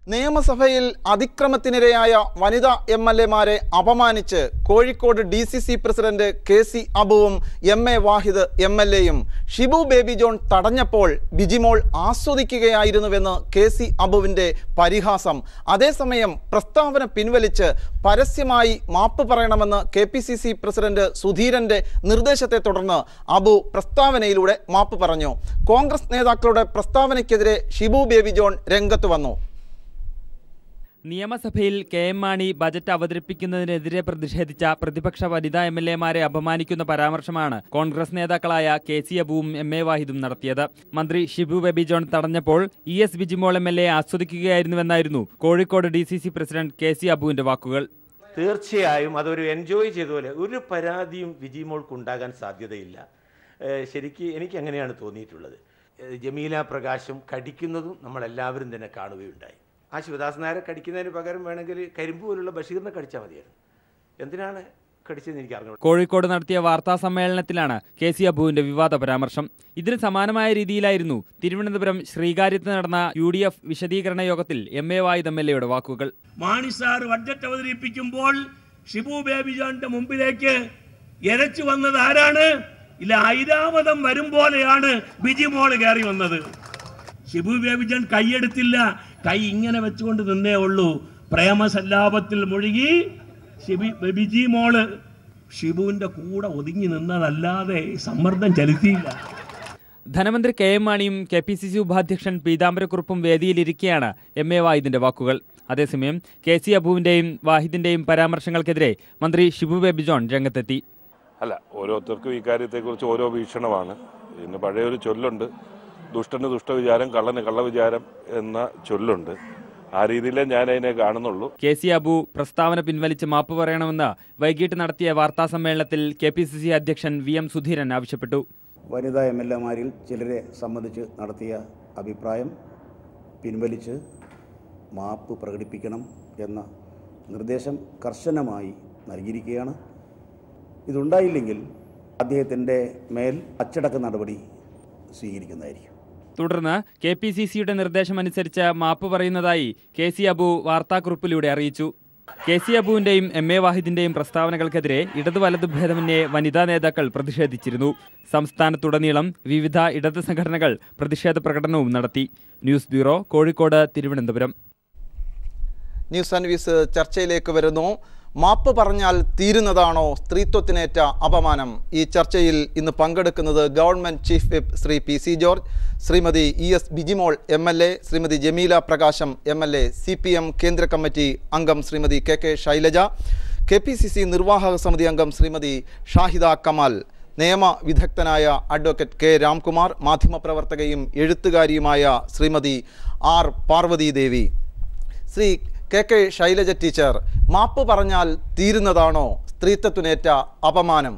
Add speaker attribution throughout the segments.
Speaker 1: നിയമസഭയിൽ അതിക്രമത്തിനിരയായ വനിതാ M L എമാരെ അപമാനിച്ച് Kozhikode D C C president K C അബുവും M A Wahid M L എയും ഷിബു ബേബി ജോൺ തടഞ്ഞപ്പോൾ ബിജിമോൾ ആസ്വദിക്കുകയായിരുന്നുവെന്ന് കെ സി അബുവിൻ്റെ പരിഹാസം അതേസമയം പ്രസ്താവന പിൻവലിച്ച് പരസ്യമായി മാപ്പ് പറയണമെന്ന് K P C C president സുധീരന്റെ നിർദ്ദേശത്തെ തുടർന്ന് അബു പ്രസ്താവനയിലൂടെ മാപ്പ് പറഞ്ഞു കോൺഗ്രസ് നേതാക്കളുടെ പ്രസ്താവനയ്ക്കെതിരെ ഷിബു ബേബി ജോൺ രംഗത്ത് വന്നു
Speaker 2: നിയമസഭയിൽ കെ എം മാണി ബജറ്റ് അവതരിപ്പിക്കുന്നതിനെതിരെ പ്രതിഷേധിച്ച പ്രതിപക്ഷ വനിതാ എം എൽ എമാരെ അപമാനിക്കുന്ന പരാമർശമാണ് കോൺഗ്രസ് നേതാക്കളായ കെ സി അബുവും എം എ വാഹിദും നടത്തിയത് മന്ത്രി ഷിബു ബേബി ജോൺ തടഞ്ഞപ്പോൾ E S Bijimol M L A ആസ്വദിക്കുകയായിരുന്നുവെന്നായിരുന്നു Kozhikode D C C president K C അബുവിന്റെ വാക്കുകൾ
Speaker 3: തീർച്ചയായും അതൊരു എൻജോയ് ചെയ്ത പോലെ ഒരു പരാതിയും വിജിമോൾക്ക് ഉണ്ടാകാൻ സാധ്യതയില്ല ഏഹ് ശരിക്ക് എനിക്ക് അങ്ങനെയാണ് തോന്നിയിട്ടുള്ളത് ഏഹ് ജമീല പ്രകാശം കടിക്കുന്നതും നമ്മളെല്ലാവരും തന്നെ കാണുകയുണ്ടായി ആ ശിവദാസ് നായരെ കടിക്കുന്നതിന് പകരം വേണമെങ്കിൽ കരിമ്പ് പോലുള്ള ബഷീറിനെ കടിച്ചാൽ മതിയായിരുന്നു എന്തിനാണ് കടിച്ചതെന്ന് എനിക്ക് അറിഞ്ഞു
Speaker 2: കോഴിക്കോട് നടത്തിയ വാർത്താ സമ്മേളനത്തിലാണ് കെ സി അബുവിന്റെ വിവാദ പരാമർശം ഇതിന് സമാനമായ രീതിയിലായിരുന്നു തിരുവനന്തപുരം ശ്രീകാര്യത്ത് നടന്ന യു ഡി എഫ് വിശദീകരണ യോഗത്തിൽ M A Wahid M L എയുടെ വാക്കുകൾ
Speaker 4: മാണി സാർ ബഡ്ജറ്റ് അവതരിപ്പിക്കുമ്പോൾ ഷിബു ബേബി ജോണിന്റെ മുമ്പിലേക്ക് എരച്ചു വന്നത് ആരാണ് ഇല്ല ഐരാവതം വരും പോലെയാണ് ബിജിമോൾ കയറി വന്നത് ഷിബു ബേബി ജോൺ കൈയെടുത്തില്ല കൈ ഇങ്ങനെ വെച്ചുകൊണ്ട് നിന്നേ ഉള്ളൂ പ്രേമസല്ലാപത്തിൽ മുഴുകി ഷിബി ബിജി മോള് ഷിബുവിന്റെ കൂടെ ഒതുങ്ങി നിന്നതല്ലാതെ സമ്മർദ്ദം ചെലുത്തിയില്ല
Speaker 2: ധനമന്ത്രി കെ എം മാണിയും കെ പി സി സി ഉപാധ്യക്ഷൻ പീതാംബരക്കുറുപ്പും വേദിയിലിരിക്കെയാണ് എം എ വാഹിദിന്റെ വാക്കുകൾ അതേസമയം കെ സി അബുവിന്റെയും വാഹിദിന്റെയും പരാമർശങ്ങൾക്കെതിരെ മന്ത്രി ഷിബു ബേബി ജോൺ രംഗത്തെത്തി
Speaker 5: അല്ല ഓരോരുത്തർക്കും ഈ കാര്യത്തെക്കുറിച്ച് ഓരോ വീക്ഷണമാണ് ഇന്ന് പഴയൊരു ചൊല്ലുണ്ട് ദുഷ്ടന് ദുഷ്ടവിചാരം കള്ളന് കള്ളവിചാരം എന്ന ചൊല്ലുണ്ട് ആ രീതിയിലേ ഞാൻ അതിനെ കാണുന്നുള്ളൂ
Speaker 2: കെ സി അബു പ്രസ്താവന പിൻവലിച്ച് മാപ്പ് പറയണമെന്ന് വൈകിട്ട് നടത്തിയ വാർത്താ സമ്മേളനത്തിൽ കെ പി സി സി അധ്യക്ഷൻ വി എം സുധീരൻ ആവശ്യപ്പെട്ടു
Speaker 6: വനിതാ എം എൽ എമാരിൽ ചിലരെ സംബന്ധിച്ച് നടത്തിയ അഭിപ്രായം പിൻവലിച്ച് മാപ്പ് പ്രകടിപ്പിക്കണം എന്ന നിർദ്ദേശം കർശനമായി നൽകിയിരിക്കുകയാണ് ഇതുണ്ടായില്ലെങ്കിൽ അദ്ദേഹത്തിൻ്റെ മേൽ അച്ചടക്ക നടപടി സ്വീകരിക്കുന്നതായിരിക്കും
Speaker 2: തുടർന്ന് കെ പി സി സിയുടെ നിർദ്ദേശമനുസരിച്ച് മാപ്പ് പറയുന്നതായി കെ സി അബു വാർത്താക്കുറിപ്പിലൂടെ അറിയിച്ചു കെ സി അബുവിന്റെയും എം എ വാഹിദിന്റെയും പ്രസ്താവനകൾക്കെതിരെ ഇടതു വലതു ഭേദമന്യേ വനിതാ നേതാക്കൾ പ്രതിഷേധിച്ചിരുന്നു സംസ്ഥാനത്തുടനീളം വിവിധ ഇടത് സംഘടനകൾ പ്രതിഷേധ പ്രകടനവും നടത്തി news bureau Kozhikode Thiruvananthapuram
Speaker 1: news service ചർച്ചയിലേക്ക് വരുന്നു മാപ്പ് പറഞ്ഞാൽ തീരുന്നതാണോ സ്ത്രീത്വത്തിനേറ്റ അപമാനം ഈ ചർച്ചയിൽ ഇന്ന് പങ്കെടുക്കുന്നത് government chief whip Shri P C George Shrimati E S Bijimol M L A Shrimati Jameela Prakasam M L A C P M കേന്ദ്ര കമ്മിറ്റി അംഗം Shrimati K K Shailaja K P C C നിർവാഹക സമിതി അംഗം ശ്രീമതി ഷാഹിദ കമാൽ നിയമ വിദഗ്ധനായ അഡ്വക്കേറ്റ് കെ രാംകുമാർ മാധ്യമപ്രവർത്തകയും എഴുത്തുകാരിയുമായ Shrimati R Parvathi Devi Shri K K Shailaja teacher മാപ്പ് പറഞ്ഞാൽ തീരുന്നതാണോ സ്ത്രീത്വത്തിനേറ്റ അപമാനം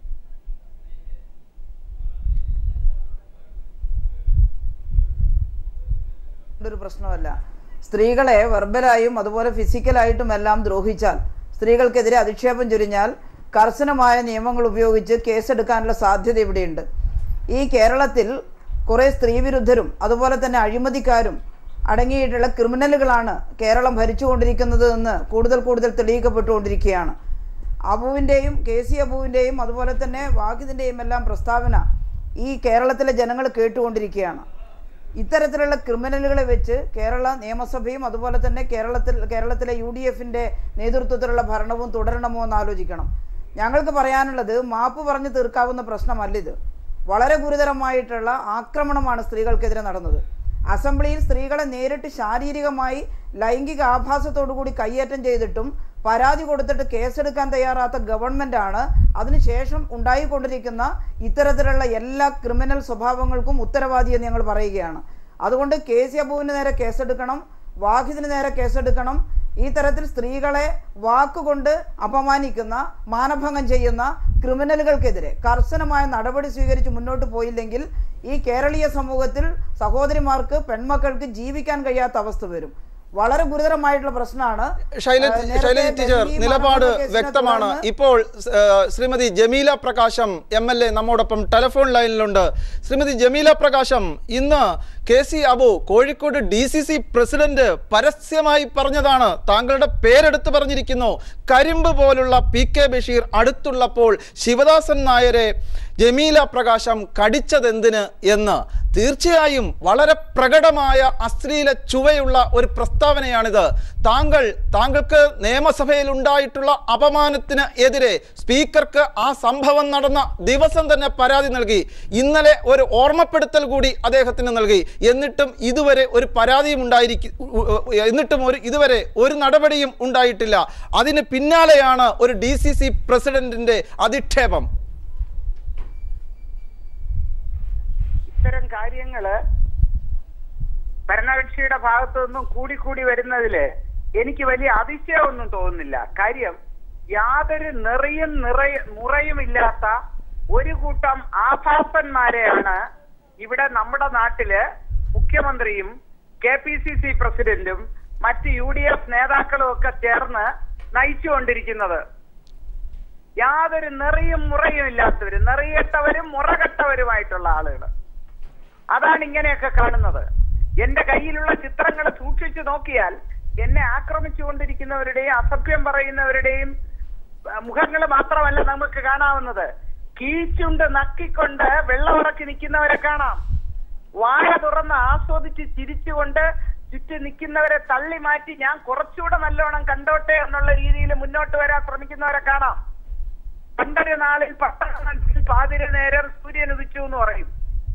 Speaker 7: ഒരു പ്രശ്നമല്ല സ്ത്രീകളെ വെർബലായും അതുപോലെ ഫിസിക്കലായിട്ടും എല്ലാം ദ്രോഹിച്ചാൽ സ്ത്രീകൾക്കെതിരെ അധിക്ഷേപം ചൊരിഞ്ഞാൽ കർശനമായ നിയമങ്ങൾ ഉപയോഗിച്ച് കേസെടുക്കാനുള്ള സാധ്യത ഇവിടെയുണ്ട് ഈ കേരളത്തിൽ കുറേ സ്ത്രീവിരുദ്ധരും അതുപോലെ തന്നെ അഴിമതിക്കാരും അടങ്ങിയിട്ടുള്ള ക്രിമിനലുകളാണ് കേരളം ഭരിച്ചുകൊണ്ടിരിക്കുന്നത് എന്ന് കൂടുതൽ കൂടുതൽ തെളിയിക്കപ്പെട്ടുകൊണ്ടിരിക്കുകയാണ് അബുവിൻ്റെയും കെ സി അബുവിൻ്റെയും അതുപോലെ തന്നെ വാഹിദിൻ്റെയും എല്ലാം പ്രസ്താവന ഈ കേരളത്തിലെ ജനങ്ങൾ കേട്ടുകൊണ്ടിരിക്കുകയാണ് ഇത്തരത്തിലുള്ള ക്രിമിനലുകളെ വെച്ച് കേരള നിയമസഭയും അതുപോലെ തന്നെ കേരളത്തിൽ കേരളത്തിലെ യു ഡി എഫിൻ്റെ നേതൃത്വത്തിലുള്ള ഭരണവും തുടരണമോ എന്ന് ആലോചിക്കണം ഞങ്ങൾക്ക് പറയാനുള്ളത് മാപ്പ് പറഞ്ഞു തീർക്കാവുന്ന പ്രശ്നമല്ലിത് വളരെ ഗുരുതരമായിട്ടുള്ള ആക്രമണമാണ് സ്ത്രീകൾക്കെതിരെ നടന്നത് അസംബ്ലിയിൽ സ്ത്രീകളെ നേരിട്ട് ശാരീരികമായി ലൈംഗിക ആഭാസത്തോടുകൂടി കയ്യേറ്റം ചെയ്തിട്ടും പരാതി കൊടുത്തിട്ട് കേസെടുക്കാൻ തയ്യാറാത്ത ഗവൺമെൻറ്റാണ് അതിനുശേഷം ഉണ്ടായിക്കൊണ്ടിരിക്കുന്ന ഇത്തരത്തിലുള്ള എല്ലാ ക്രിമിനൽ സ്വഭാവങ്ങൾക്കും ഉത്തരവാദിയെന്ന് ഞങ്ങൾ പറയുകയാണ് അതുകൊണ്ട് കെ സി അബുവിന് നേരെ കേസെടുക്കണം വാഹിദിന് നേരെ കേസെടുക്കണം ഈ തരത്തിൽ സ്ത്രീകളെ വാക്കുകൊണ്ട് അപമാനിക്കുന്ന മാനഭംഗം ചെയ്യുന്ന ക്രിമിനലുകൾക്കെതിരെ കർശനമായ നടപടി സ്വീകരിച്ച് മുന്നോട്ട് പോയില്ലെങ്കിൽ ഈ കേരളീയ സമൂഹത്തിൽ സഹോദരിമാർക്ക് പെൺമക്കൾക്ക് ജീവിക്കാൻ കഴിയാത്ത അവസ്ഥ വരും വളരെ ഗുരുതരമായിട്ടുള്ള പ്രശ്നമാണ്
Speaker 1: ശൈലജ
Speaker 7: ഏഹ് നേരത്തെ
Speaker 1: ശൈലജ ടീച്ചർ
Speaker 7: ഡൽഹി
Speaker 1: നിലപാട്
Speaker 7: മാനഭംഗ കേസിനെ
Speaker 1: വ്യക്തമാണ്
Speaker 7: തുടർന്ന്
Speaker 1: ഇപ്പോൾ ഏഹ്, Shrimati Jameela Prakasam M L A നമ്മോടൊപ്പം ടെലിഫോൺ ലൈനിലുണ്ട് ശ്രീമതി ജമീല പ്രകാശം ഇന്ന് K C Abu Kozhikode D C C president പരസ്യമായി പറഞ്ഞതാണ് താങ്കളുടെ പേരെടുത്ത് പറഞ്ഞിരിക്കുന്നു കരിമ്പ് പോലുള്ള പി കെ ബഷീർ അടുത്തുള്ളപ്പോൾ ശിവദാസൻ നായരെ ജമീല പ്രകാശം കടിച്ചതെന്തിന് എന്ന് തീർച്ചയായും വളരെ പ്രകടമായ അശ്ലീല ചുവയുള്ള ഒരു പ്രസ്താവനയാണിത് താങ്കൾ താങ്കൾക്ക് നിയമസഭയിൽ ഉണ്ടായിട്ടുള്ള അപമാനത്തിന് എതിരെ സ്പീക്കർക്ക് ആ സംഭവം നടന്ന ദിവസം തന്നെ പരാതി നൽകി ഇന്നലെ ഒരു ഓർമ്മപ്പെടുത്തൽ കൂടി അദ്ദേഹത്തിന് നൽകി എന്നിട്ടും ഇതുവരെ ഒരു പരാതിയും ഉണ്ടായിരിക്കും എന്നിട്ടും ഒരു ഇതുവരെ ഒരു നടപടിയും ഉണ്ടായിട്ടില്ല അതിന് പിന്നാലെയാണ് ഒരു ഡി സി സി പ്രസിഡന്റിന്റെ അധിക്ഷേപം
Speaker 8: ഇത്തരം കാര്യങ്ങള് ഭരണകക്ഷിയുടെ ഭാഗത്തു നിന്നും കൂടിക്കൂടി വരുന്നതില് എനിക്ക് വലിയ അതിശയമൊന്നും തോന്നുന്നില്ല കാര്യം യാതൊരു നിറയും നിറയ മുറയും ഇല്ലാത്ത ഒരു കൂട്ടം ആഭാസന്മാരെയാണ് ഇവിടെ നമ്മുടെ നാട്ടില് മുഖ്യമന്ത്രിയും കെ പി സി സി പ്രസിഡന്റും മറ്റ് യു ഡി എഫ് നേതാക്കളും ഒക്കെ ചേർന്ന് നയിച്ചുകൊണ്ടിരിക്കുന്നത് യാതൊരു നിറയും മുറയും ഇല്ലാത്തവര് നിറയട്ടവരും മുറകെട്ടവരുമായിട്ടുള്ള ആളുകൾ അതാണ് ഇങ്ങനെയൊക്കെ കാണുന്നത് എന്റെ കയ്യിലുള്ള ചിത്രങ്ങൾ സൂക്ഷിച്ചു നോക്കിയാൽ എന്നെ ആക്രമിച്ചുകൊണ്ടിരിക്കുന്നവരുടെയും അസഭ്യം പറയുന്നവരുടെയും മുഖങ്ങൾ മാത്രമല്ല നമുക്ക് കാണാവുന്നത് കീച്ചുണ്ട് നക്കിക്കൊണ്ട് വെള്ളമിറക്കി നിൽക്കുന്നവരെ കാണാം വായ തുറന്ന് ആസ്വദിച്ച് ചിരിച്ചുകൊണ്ട് ചുറ്റി നിൽക്കുന്നവരെ തള്ളി മാറ്റി ഞാൻ കുറച്ചുകൂടെ നല്ലോണം കണ്ടോട്ടെ എന്നുള്ള രീതിയിൽ മുന്നോട്ട് വരാൻ ശ്രമിക്കുന്നവരെ കാണാം പണ്ടൊരു നാളിൽ പട്ടണത്തിൽ പാതിര നേരം സൂര്യൻ ഉദിച്ചു എന്ന് പറയും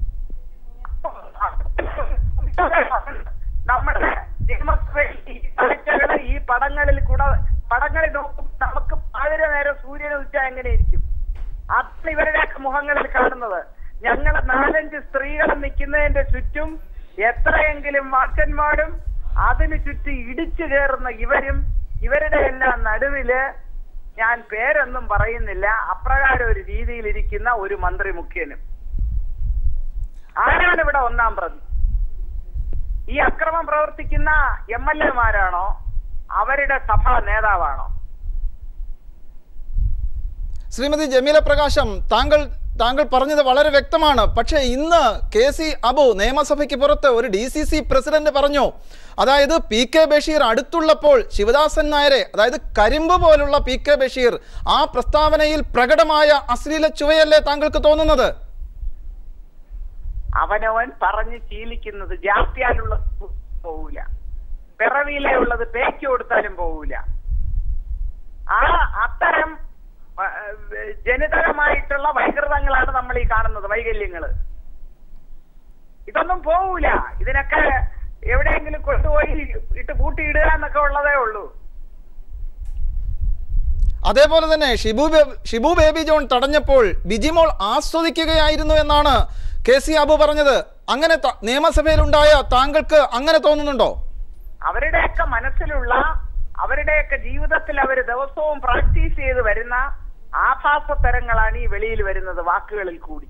Speaker 8: നമ്മുടെ നിയമസഭയിൽ ഈ കാഴ്ചകള് ഈ പടങ്ങളിൽ കൂടെ പടങ്ങളിൽ നോക്കും നമുക്ക് പാതിര നേരം സൂര്യൻ ഉദിച്ചാൽ എങ്ങനെയിരിക്കും അതാണ് ഇവരുടെയൊക്കെ മുഖങ്ങളിൽ കാണുന്നത് ഞങ്ങൾ നാലഞ്ച് സ്ത്രീകൾ നിൽക്കുന്നതിന്റെ ചുറ്റും എത്രയെങ്കിലും വാച്ചന്മാരും അതിന് ചുറ്റും ഇടിച്ചു കയറുന്ന ഇവരും ഇവരുടെ എല്ലാം നടുവില് ഞാൻ പേരൊന്നും പറയുന്നില്ല അപ്രകാരം ഒരു രീതിയിലിരിക്കുന്ന ഒരു മന്ത്രി മുഖ്യനും ആരാണ് ഇവിടെ ഒന്നാം പ്രതി ഈ അക്രമം പ്രവർത്തിക്കുന്ന എം എൽ എമാരാണോ അവരുടെ സഭാ നേതാവാണോ
Speaker 1: ശ്രീമതി ജമീല പ്രകാശം താങ്കൾ താങ്കൾ പറഞ്ഞത് വളരെ വ്യക്തമാണ് പക്ഷേ ഇന്ന് കെ സി അബു നിയമസഭയ്ക്ക് പുറത്ത് ഒരു ഡി സി സി പ്രസിഡന്റ് പറഞ്ഞു അതായത് പി കെ ബഷീർ അടുത്തുള്ളപ്പോൾ ശിവദാസൻ നായരെ അതായത് കരിമ്പ് പോലുള്ള പി കെ ബഷീർ ആ പ്രസ്താവനയിൽ പ്രകടമായ അശ്ലീല ചുവയല്ലേ താങ്കൾക്ക് തോന്നുന്നത്
Speaker 8: അവനവൻ പറഞ്ഞ് ശീലിക്കുന്നത് ജാത്യാലുള്ളത് പോവൂല പിറവിയിലെ ഉള്ളത് പേക്ക് കൊടുത്താലും പോവൂല ആ അത്തരം ആ, ജനിതകമായിട്ടുള്ള വൈകൃതങ്ങളാണ് നമ്മൾ ഈ കാണുന്നത് വൈകല്യങ്ങള് ഇതൊന്നും പോവൂല ഇതിനൊക്കെ എവിടെയെങ്കിലും കൊണ്ടുപോയി ഇട്ട് പൂട്ടിയിടുക എന്നൊക്കെ ഉള്ളതേ ഉള്ളൂ
Speaker 1: അതേപോലെ തന്നെ ഷിബു ബേ- ഷിബു ബേബി ജോൺ തടഞ്ഞപ്പോൾ ബിജിമോൾ ആസ്വദിക്കുകയായിരുന്നു എന്നാണ് കെ സി അബു പറഞ്ഞത് അങ്ങനെ ത- നിയമസഭയിലുണ്ടായ താങ്കൾക്ക് അങ്ങനെ തോന്നുന്നുണ്ടോ
Speaker 8: അവരുടെയൊക്കെ മനസ്സിലുള്ള അവരുടെയൊക്കെ ജീവിതത്തിൽ അവർ ദിവസവും പ്രാക്ടീസ് ചെയ്ത് വരുന്ന ആഭാസ തരങ്ങളാണ് ഈ വെളിയിൽ വരുന്നത് വാക്കുകളിൽ കൂടി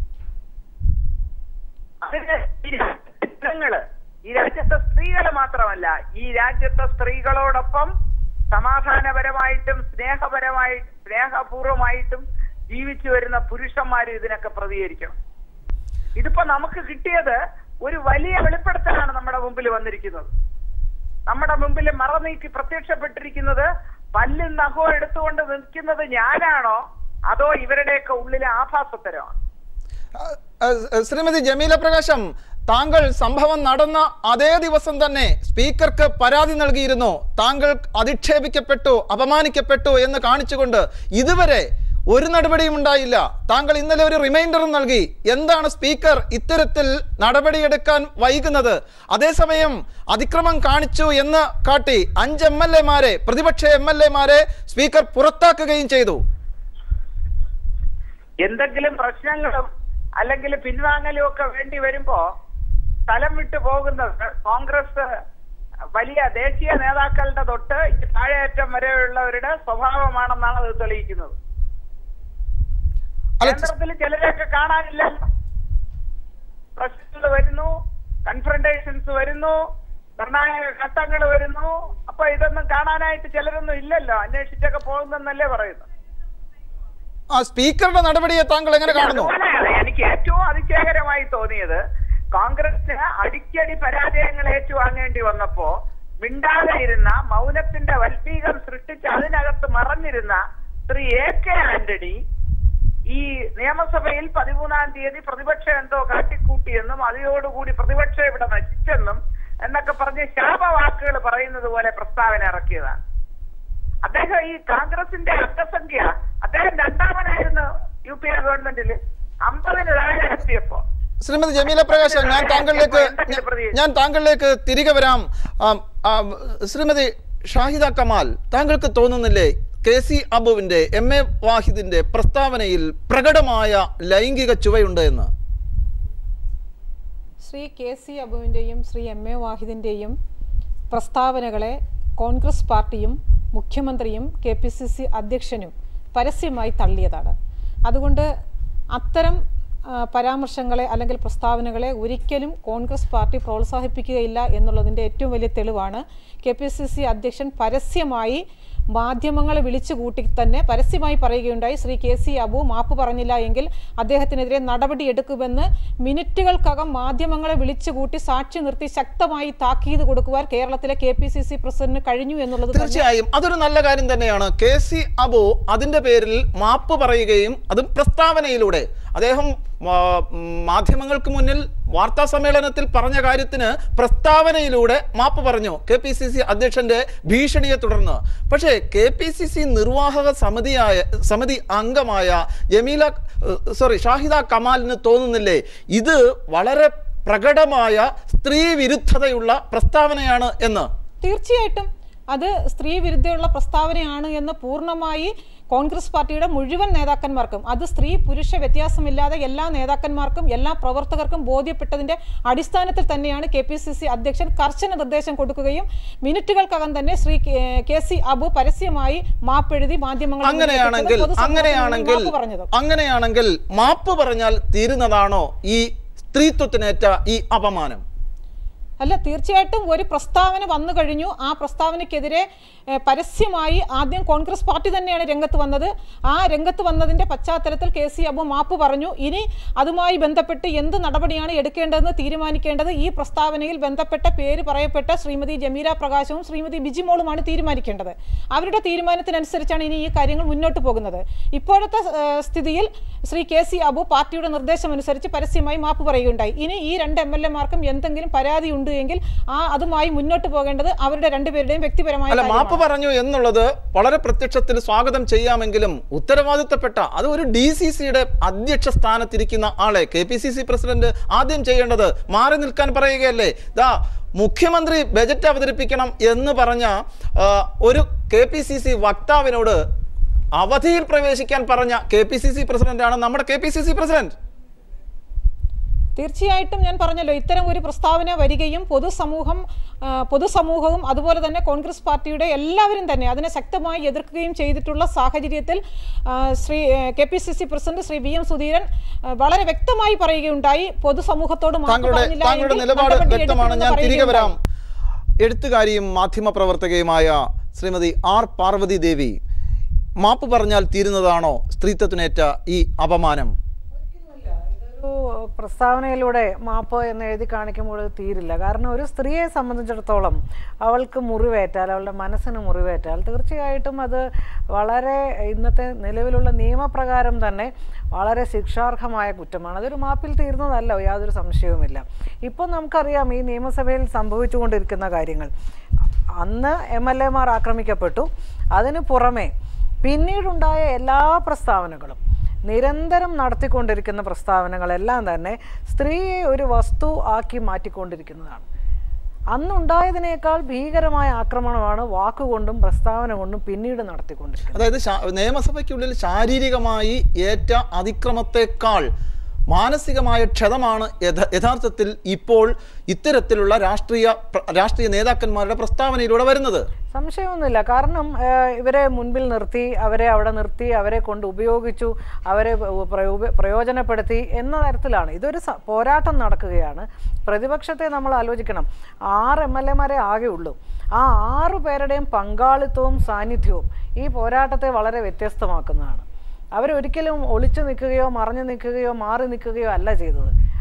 Speaker 8: അതിന് ഈ രാജ്യത്തെ ജനങ്ങള് ഈ രാജ്യത്തെ സ്ത്രീകള് മാത്രമല്ല ഈ രാജ്യത്തെ സ്ത്രീകളോടൊപ്പം സമാധാനപരമായിട്ടും സ്നേഹപരമായി സ്നേഹപൂർവമായിട്ടും ജീവിച്ചു വരുന്ന പുരുഷന്മാരും ഇതിനൊക്കെ പ്രതികരിക്കണം ഇതിപ്പോ നമുക്ക് കിട്ടിയത് ഒരു വലിയ വെളിപ്പെടുത്തലാണ് നമ്മുടെ മുമ്പിൽ വന്നിരിക്കുന്നത് നമ്മുടെ മുമ്പിൽ മറനീക്കി പ്രത്യക്ഷപ്പെട്ടിരിക്കുന്നത് പല്ലും നഖവും എടുത്തുകൊണ്ട് നിൽക്കുന്നത് ഞാനാണോ അതോ ഇവരുടെയൊക്കെ ഉള്ളിലെ ആഭാസത്തരമാണ്
Speaker 1: അഹ് അഹ് ശ്രീമതി ജമീല പ്രകാശം താങ്കൾ സംഭവം നടന്ന അതേ ദിവസം തന്നെ സ്പീക്കർക്ക് പരാതി നൽകിയിരുന്നു താങ്കൾ അധിക്ഷേപിക്കപ്പെട്ടു അപമാനിക്കപ്പെട്ടു എന്ന് കാണിച്ചുകൊണ്ട് ഇതുവരെ ഒരു നടപടിയും ഉണ്ടായില്ല താങ്കൾ ഇന്നലെ ഒരു റിമൈൻഡറും നൽകി എന്താണ് സ്പീക്കർ ഇത്തരത്തിൽ നടപടിയെടുക്കാൻ വൈകുന്നത് അതേസമയം അതിക്രമം കാണിച്ചു എന്ന് കാട്ടി അഞ്ച് എം എൽ എമാരെ പ്രതിപക്ഷ എം എൽ എമാരെ സ്പീക്കർ പുറത്താക്കുകയും ചെയ്തു
Speaker 8: എന്തെങ്കിലും പ്രശ്നങ്ങളും അല്ലെങ്കിൽ പിൻവാങ്ങലും ഒക്കെ വേണ്ടി വരുമ്പോ സ്ഥലം വിട്ടു പോകുന്നത് കോൺഗ്രസ് വലിയ ദേശീയ നേതാക്കളുടെ തൊട്ട് ഈ താഴെയറ്റം വരെയുള്ളവരുടെ സ്വഭാവമാണെന്നാണ് അത് തെളിയിക്കുന്നത്
Speaker 1: അല്ല,
Speaker 8: കേന്ദ്രത്തിൽ ചിലരെയൊക്കെ കാണാനില്ലല്ലോ പ്രശ്നങ്ങൾ വരുന്നു കൺഫ്രണ്ടേഷൻസ് വരുന്നു നിർണായക ഘട്ടങ്ങൾ വരുന്നു അപ്പൊ ഇതൊന്നും കാണാനായിട്ട് ചിലരൊന്നും ഇല്ലല്ലോ അന്വേഷിച്ചൊക്കെ പോകുന്നെന്നല്ലേ പറയുന്നത്
Speaker 1: ആ സ്പീക്കറുടെ നടപടിയെ താങ്കൾ എങ്ങനെ കാണുന്നു
Speaker 8: അതുപോലെയാണ് എനിക്ക് ഏറ്റവും അതിശയകരമായി തോന്നിയത് കോൺഗ്രസിന് അടിക്കടി പരാജയങ്ങൾ ഏറ്റുവാങ്ങേണ്ടി വന്നപ്പോ മിണ്ടാതെ ഇരുന്ന മൗനത്തിന്റെ വൽപീകം സൃഷ്ടിച്ച് അതിനകത്ത് മറഞ്ഞിരുന്ന ശ്രീ എ കെ ആന്റണി ഈ നിയമസഭയിൽ പതിമൂന്നാം തീയതി പ്രതിപക്ഷം എന്തോ കാട്ടിക്കൂട്ടിയെന്നും അതിനോടുകൂടി പ്രതിപക്ഷം ഇവിടെ നശിച്ചെന്നും എന്നൊക്കെ പറഞ്ഞ് ശാപവാക്കുകൾ പറയുന്നത് പോലെ പ്രസ്താവന ഇറക്കിയതാണ് അദ്ദേഹം ഈ കോൺഗ്രസിന്റെ അംഗസംഖ്യ അദ്ദേഹം രണ്ടാമനായിരുന്നു യു പി എ ഗവൺമെന്റിൽ അമ്പതിന് താഴെ എത്തിയപ്പോ
Speaker 1: ശ്രീമതി ജമീല പ്രകാശ് ഞാൻ താങ്കളിലേക്ക് ഞാൻ- ഞാൻ താങ്കളിലേക്ക് തിരികെ വരാം ആം, ആം, ശ്രീമതി ഷാഹിദ കമാൽ താങ്കൾക്ക് തോന്നുന്നില്ലേ കെ സി അബുവിന്റെ എം എ വാഹിദിന്റെ പ്രസ്താവനയിൽ പ്രകടമായ ലൈംഗിക ചുവയുണ്ട് എന്ന്
Speaker 9: ശ്രീ കെ സി അബുവിൻ്റെയും ശ്രീ എം എ വാഹിദിൻ്റെയും പ്രസ്താവനകളെ കോൺഗ്രസ് പാർട്ടിയും മുഖ്യമന്ത്രിയും കെ പി സി സി അധ്യക്ഷനും പരസ്യമായി തള്ളിയതാണ് അതുകൊണ്ട് അത്തരം ആ, പരാമർശങ്ങളെ അല്ലെങ്കിൽ പ്രസ്താവനകളെ ഒരിക്കലും കോൺഗ്രസ് പാർട്ടി പ്രോത്സാഹിപ്പിക്കുകയില്ല എന്നുള്ളതിൻ്റെ ഏറ്റവും വലിയ തെളിവാണ് കെ പി സി സി അധ്യക്ഷൻ പരസ്യമായി മാധ്യമങ്ങളെ വിളിച്ചു കൂട്ടി തന്നെ പരസ്യമായി പറയുകയുണ്ടായി ശ്രീ കെ സി അബു മാപ്പ് പറഞ്ഞില്ല എങ്കിൽ അദ്ദേഹത്തിനെതിരെ നടപടിയെടുക്കുമെന്ന് മിനിറ്റുകൾക്കകം മാധ്യമങ്ങളെ വിളിച്ചു കൂട്ടി സാക്ഷി നിർത്തി ശക്തമായി താക്കീത് കൊടുക്കുവാൻ കേരളത്തിലെ കെ പി സി സി പ്രസിഡന്റിന് കഴിഞ്ഞു എന്നുള്ളത് തന്നെ
Speaker 1: തീർച്ചയായും അതൊരു നല്ല കാര്യം തന്നെയാണ് കെ സി അബു അതിന്റെ പേരിൽ മാപ്പ് പറയുകയും അതും പ്രസ്താവനയിലൂടെ അദ്ദേഹം ആ, ഉം, മാധ്യമങ്ങൾക്ക് മുന്നിൽ വാർത്താ സമ്മേളനത്തിൽ പറഞ്ഞ കാര്യത്തിന് പ്രസ്താവനയിലൂടെ മാപ്പ് പറഞ്ഞു കെ പി സി സി അധ്യക്ഷന്റെ ഭീഷണിയെ തുടർന്ന് പക്ഷേ കെ പി സി സി നിർവാഹക സമിതിയായ സമിതി അംഗമായ ജമീല സോറി ഷാഹിദ കമാലിന് തോന്നുന്നില്ലേ ഇത് വളരെ പ്രകടമായ സ്ത്രീ വിരുദ്ധതയുള്ള പ്രസ്താവനയാണ് എന്ന്
Speaker 9: തീർച്ചയായിട്ടും അത് സ്ത്രീ വിരുദ്ധയുള്ള പ്രസ്താവനയാണ് എന്ന് പൂർണ്ണമായി കോൺഗ്രസ് പാർട്ടിയുടെ മുഴുവൻ നേതാക്കന്മാർക്കും അത് സ്ത്രീ പുരുഷ വ്യത്യാസമില്ലാതെ എല്ലാ നേതാക്കന്മാർക്കും എല്ലാ പ്രവർത്തകർക്കും ബോധ്യപ്പെട്ടതിന്റെ അടിസ്ഥാനത്തിൽ തന്നെയാണ് കെ പി സി സി അധ്യക്ഷൻ കർശന നിർദ്ദേശം കൊടുക്കുകയും മിനിറ്റുകൾക്കകം തന്നെ Shri K- K C Abu പരസ്യമായി മാപ്പെഴുതി മാധ്യമങ്ങളിൽ മുന്നിൽ
Speaker 1: അങ്ങനെയാണെങ്കിൽ
Speaker 9: എത്തിച്ചതും പൊതുസമൂഹത്തിന് മുന്നിൽ
Speaker 1: അങ്ങനെയാണെങ്കിൽ
Speaker 9: മാപ്പ് പറഞ്ഞതും
Speaker 1: അങ്ങനെയാണെങ്കിൽ മാപ്പ് പറഞ്ഞാൽ തീരുന്നതാണോ ഈ സ്ത്രീത്വത്തിനേറ്റ ഈ അപമാനം
Speaker 9: അല്ല തീർച്ചയായിട്ടും ഒരു പ്രസ്താവന വന്നു കഴിഞ്ഞു ആ പ്രസ്താവനയ്ക്കെതിരെ ഏഹ്, പരസ്യമായി ആദ്യം കോൺഗ്രസ് പാർട്ടി തന്നെയാണ് രംഗത്ത് വന്നത് ആ രംഗത്ത് വന്നതിന്റെ പശ്ചാത്തലത്തിൽ കെ സി അബു മാപ്പ് പറഞ്ഞു ഇനി അതുമായി ബന്ധപ്പെട്ട് എന്ത് നടപടിയാണ് എടുക്കേണ്ടതെന്ന് തീരുമാനിക്കേണ്ടത് ഈ പ്രസ്താവനയിൽ ബന്ധപ്പെട്ട പേര് പറയപ്പെട്ട ശ്രീമതി ജമീല പ്രകാശവും ശ്രീമതി ബിജിമോളുമാണ് തീരുമാനിക്കേണ്ടത് അവരുടെ തീരുമാനത്തിനനുസരിച്ചാണ് ഇനി ഈ കാര്യങ്ങൾ മുന്നോട്ട് പോകുന്നത് ഇപ്പോഴത്തെ ഏഹ്, സ്ഥിതിയിൽ ശ്രീ കെ സി അബു പാർട്ടിയുടെ നിർദ്ദേശമനുസരിച്ച് പരസ്യമായി മാപ്പ് പറയുകയുണ്ടായി ഇനി ഈ രണ്ട് എം എൽ എമാർക്കും എന്തെങ്കിലും പരാതി ഉണ്ട് എങ്കിൽ ആ അതുമായി മുന്നോട്ട് പോകേണ്ടത് അവരുടെ രണ്ടുപേരുടെയും വ്യക്തിപരമായ
Speaker 1: അല്ല
Speaker 9: കാര്യമാണ്.
Speaker 1: മാപ്പ് പറഞ്ഞു എന്നുള്ളത് വളരെ പ്രത്യക്ഷത്തിൽ സ്വാഗതം ചെയ്യാമെങ്കിലും ഉത്തരവാദിത്തപ്പെട്ട അത് ഒരു ഡി സി സിയുടെ അധ്യക്ഷ സ്ഥാനത്തിരിക്കുന്ന ആളെ K P C C president ആദ്യം ചെയ്യേണ്ടത് മാറി നിൽക്കാൻ പറയുകയല്ലേ ദാ മുഖ്യമന്ത്രി ബജറ്റ് അവതരിപ്പിക്കണം എന്ന് പറഞ്ഞ ആ, ഒരു കെ പി സി സി വക്താവിനോട് അവധിയിൽ പ്രവേശിക്കാൻ പറഞ്ഞ കെ പി സി സി പ്രസിഡന്റാണ് നമ്മുടെ K P C C president
Speaker 9: തീർച്ചയായിട്ടും ഞാൻ പറഞ്ഞല്ലോ ഇത്തരം ഒരു പ്രസ്താവന വരികയും പൊതുസമൂഹം ആ, പൊതുസമൂഹവും അതുപോലെ തന്നെ കോൺഗ്രസ് പാർട്ടിയുടെ എല്ലാവരും തന്നെ അതിനെ ശക്തമായി എതിർക്കുകയും ചെയ്തിട്ടുള്ള സാഹചര്യത്തിൽ ആ, Shri K P C C president Shri V M Sudheeran ആ, വളരെ വ്യക്തമായി പറയുകയുണ്ടായി പൊതുസമൂഹത്തോട് മാപ്പ്
Speaker 1: താങ്കളുടെ
Speaker 9: പറഞ്ഞില്ല
Speaker 1: താങ്കളുടെ
Speaker 9: എങ്കിൽ
Speaker 1: നിലപാട്
Speaker 9: നടപടി
Speaker 1: വ്യക്തമാണ്
Speaker 9: എടുക്കുമെന്ന്
Speaker 1: ഞാൻ തിരികെ വരാം
Speaker 9: പറയുകയുണ്ടായി.
Speaker 1: എഴുത്തുകാരിയും മാധ്യമപ്രവർത്തകയുമായ ശ്രീമതി ആർ പാർവതി ദേവി മാപ്പ് പറഞ്ഞാൽ തീരുന്നതാണോ സ്ത്രീത്വത്തിനേറ്റ ഈ അപമാനം
Speaker 10: ഒരു പ്രസ്താവനയിലൂടെ മാപ്പ് എന്ന് എഴുതി കാണിക്കുമ്പോൾ ഇത് തീരില്ല കാരണം ഒരു സ്ത്രീയെ സംബന്ധിച്ചിടത്തോളം അവൾക്ക് മുറിവേറ്റാൽ അവളുടെ മനസ്സിന് മുറിവേറ്റാൽ തീർച്ചയായിട്ടും അത് വളരെ ഇന്നത്തെ നിലവിലുള്ള നിയമപ്രകാരം തന്നെ വളരെ ശിക്ഷാർഹമായ കുറ്റമാണ് അതൊരു മാപ്പിൽ തീർന്നതല്ല യാതൊരു സംശയവുമില്ല ഇപ്പം നമുക്കറിയാം ഈ നിയമസഭയിൽ സംഭവിച്ചുകൊണ്ടിരിക്കുന്ന കാര്യങ്ങൾ അന്ന് എം എൽ എമാർ ആക്രമിക്കപ്പെട്ടു അതിനു പുറമെ പിന്നീടുണ്ടായ എല്ലാ പ്രസ്താവനകളും നിരന്തരം നടത്തിക്കൊണ്ടിരിക്കുന്ന പ്രസ്താവനകളെല്ലാം തന്നെ സ്ത്രീയെ ഒരു വസ്തു ആക്കി മാറ്റിക്കൊണ്ടിരിക്കുന്നതാണ് അന്നുണ്ടായതിനേക്കാൾ ഭീകരമായ ആക്രമണമാണ് വാക്കുകൊണ്ടും പ്രസ്താവന കൊണ്ടും പിന്നീട് നടത്തിക്കൊണ്ടിരിക്കുന്നത്
Speaker 1: അതായത് ശാ- നിയമസഭയ്ക്കുള്ളിൽ ശാരീരികമായി ഏറ്റ അതിക്രമത്തെക്കാൾ മാനസികമായ ക്ഷതമാണ് യഥ- യഥാർത്ഥത്തിൽ ഇപ്പോൾ ഇത്തരത്തിലുള്ള രാഷ്ട്രീയ പ്ര- രാഷ്ട്രീയ നേതാക്കന്മാരുടെ പ്രസ്താവനയിലൂടെ വരുന്നത്
Speaker 10: സംശയമൊന്നുമില്ല കാരണം ഏഹ്, ഇവരെ മുൻപിൽ നിർത്തി അവരെ അവിടെ നിർത്തി അവരെ കൊണ്ട് ഉപയോഗിച്ചു അവരെ ഉപ- പ്രയോ- പ്രയോജനപ്പെടുത്തി എന്ന തരത്തിലാണ് ഇതൊരു സ- പോരാട്ടം നടക്കുകയാണ് പ്രതിപക്ഷത്തെ നമ്മൾ ആലോചിക്കണം ആറ് എം എൽ എമാരെ ആകെ ഉള്ളൂ ആ ആറു പേരുടെയും പങ്കാളിത്തവും സാന്നിധ്യവും ഈ പോരാട്ടത്തെ വളരെ വ്യത്യസ്തമാക്കുന്നതാണ് അവരൊരിക്കലും ഒളിച്ചു നിൽക്കുകയോ മറഞ്ഞു നിൽക്കുകയോ മാറി നിൽക്കുകയോ അല്ല ചെയ്തത്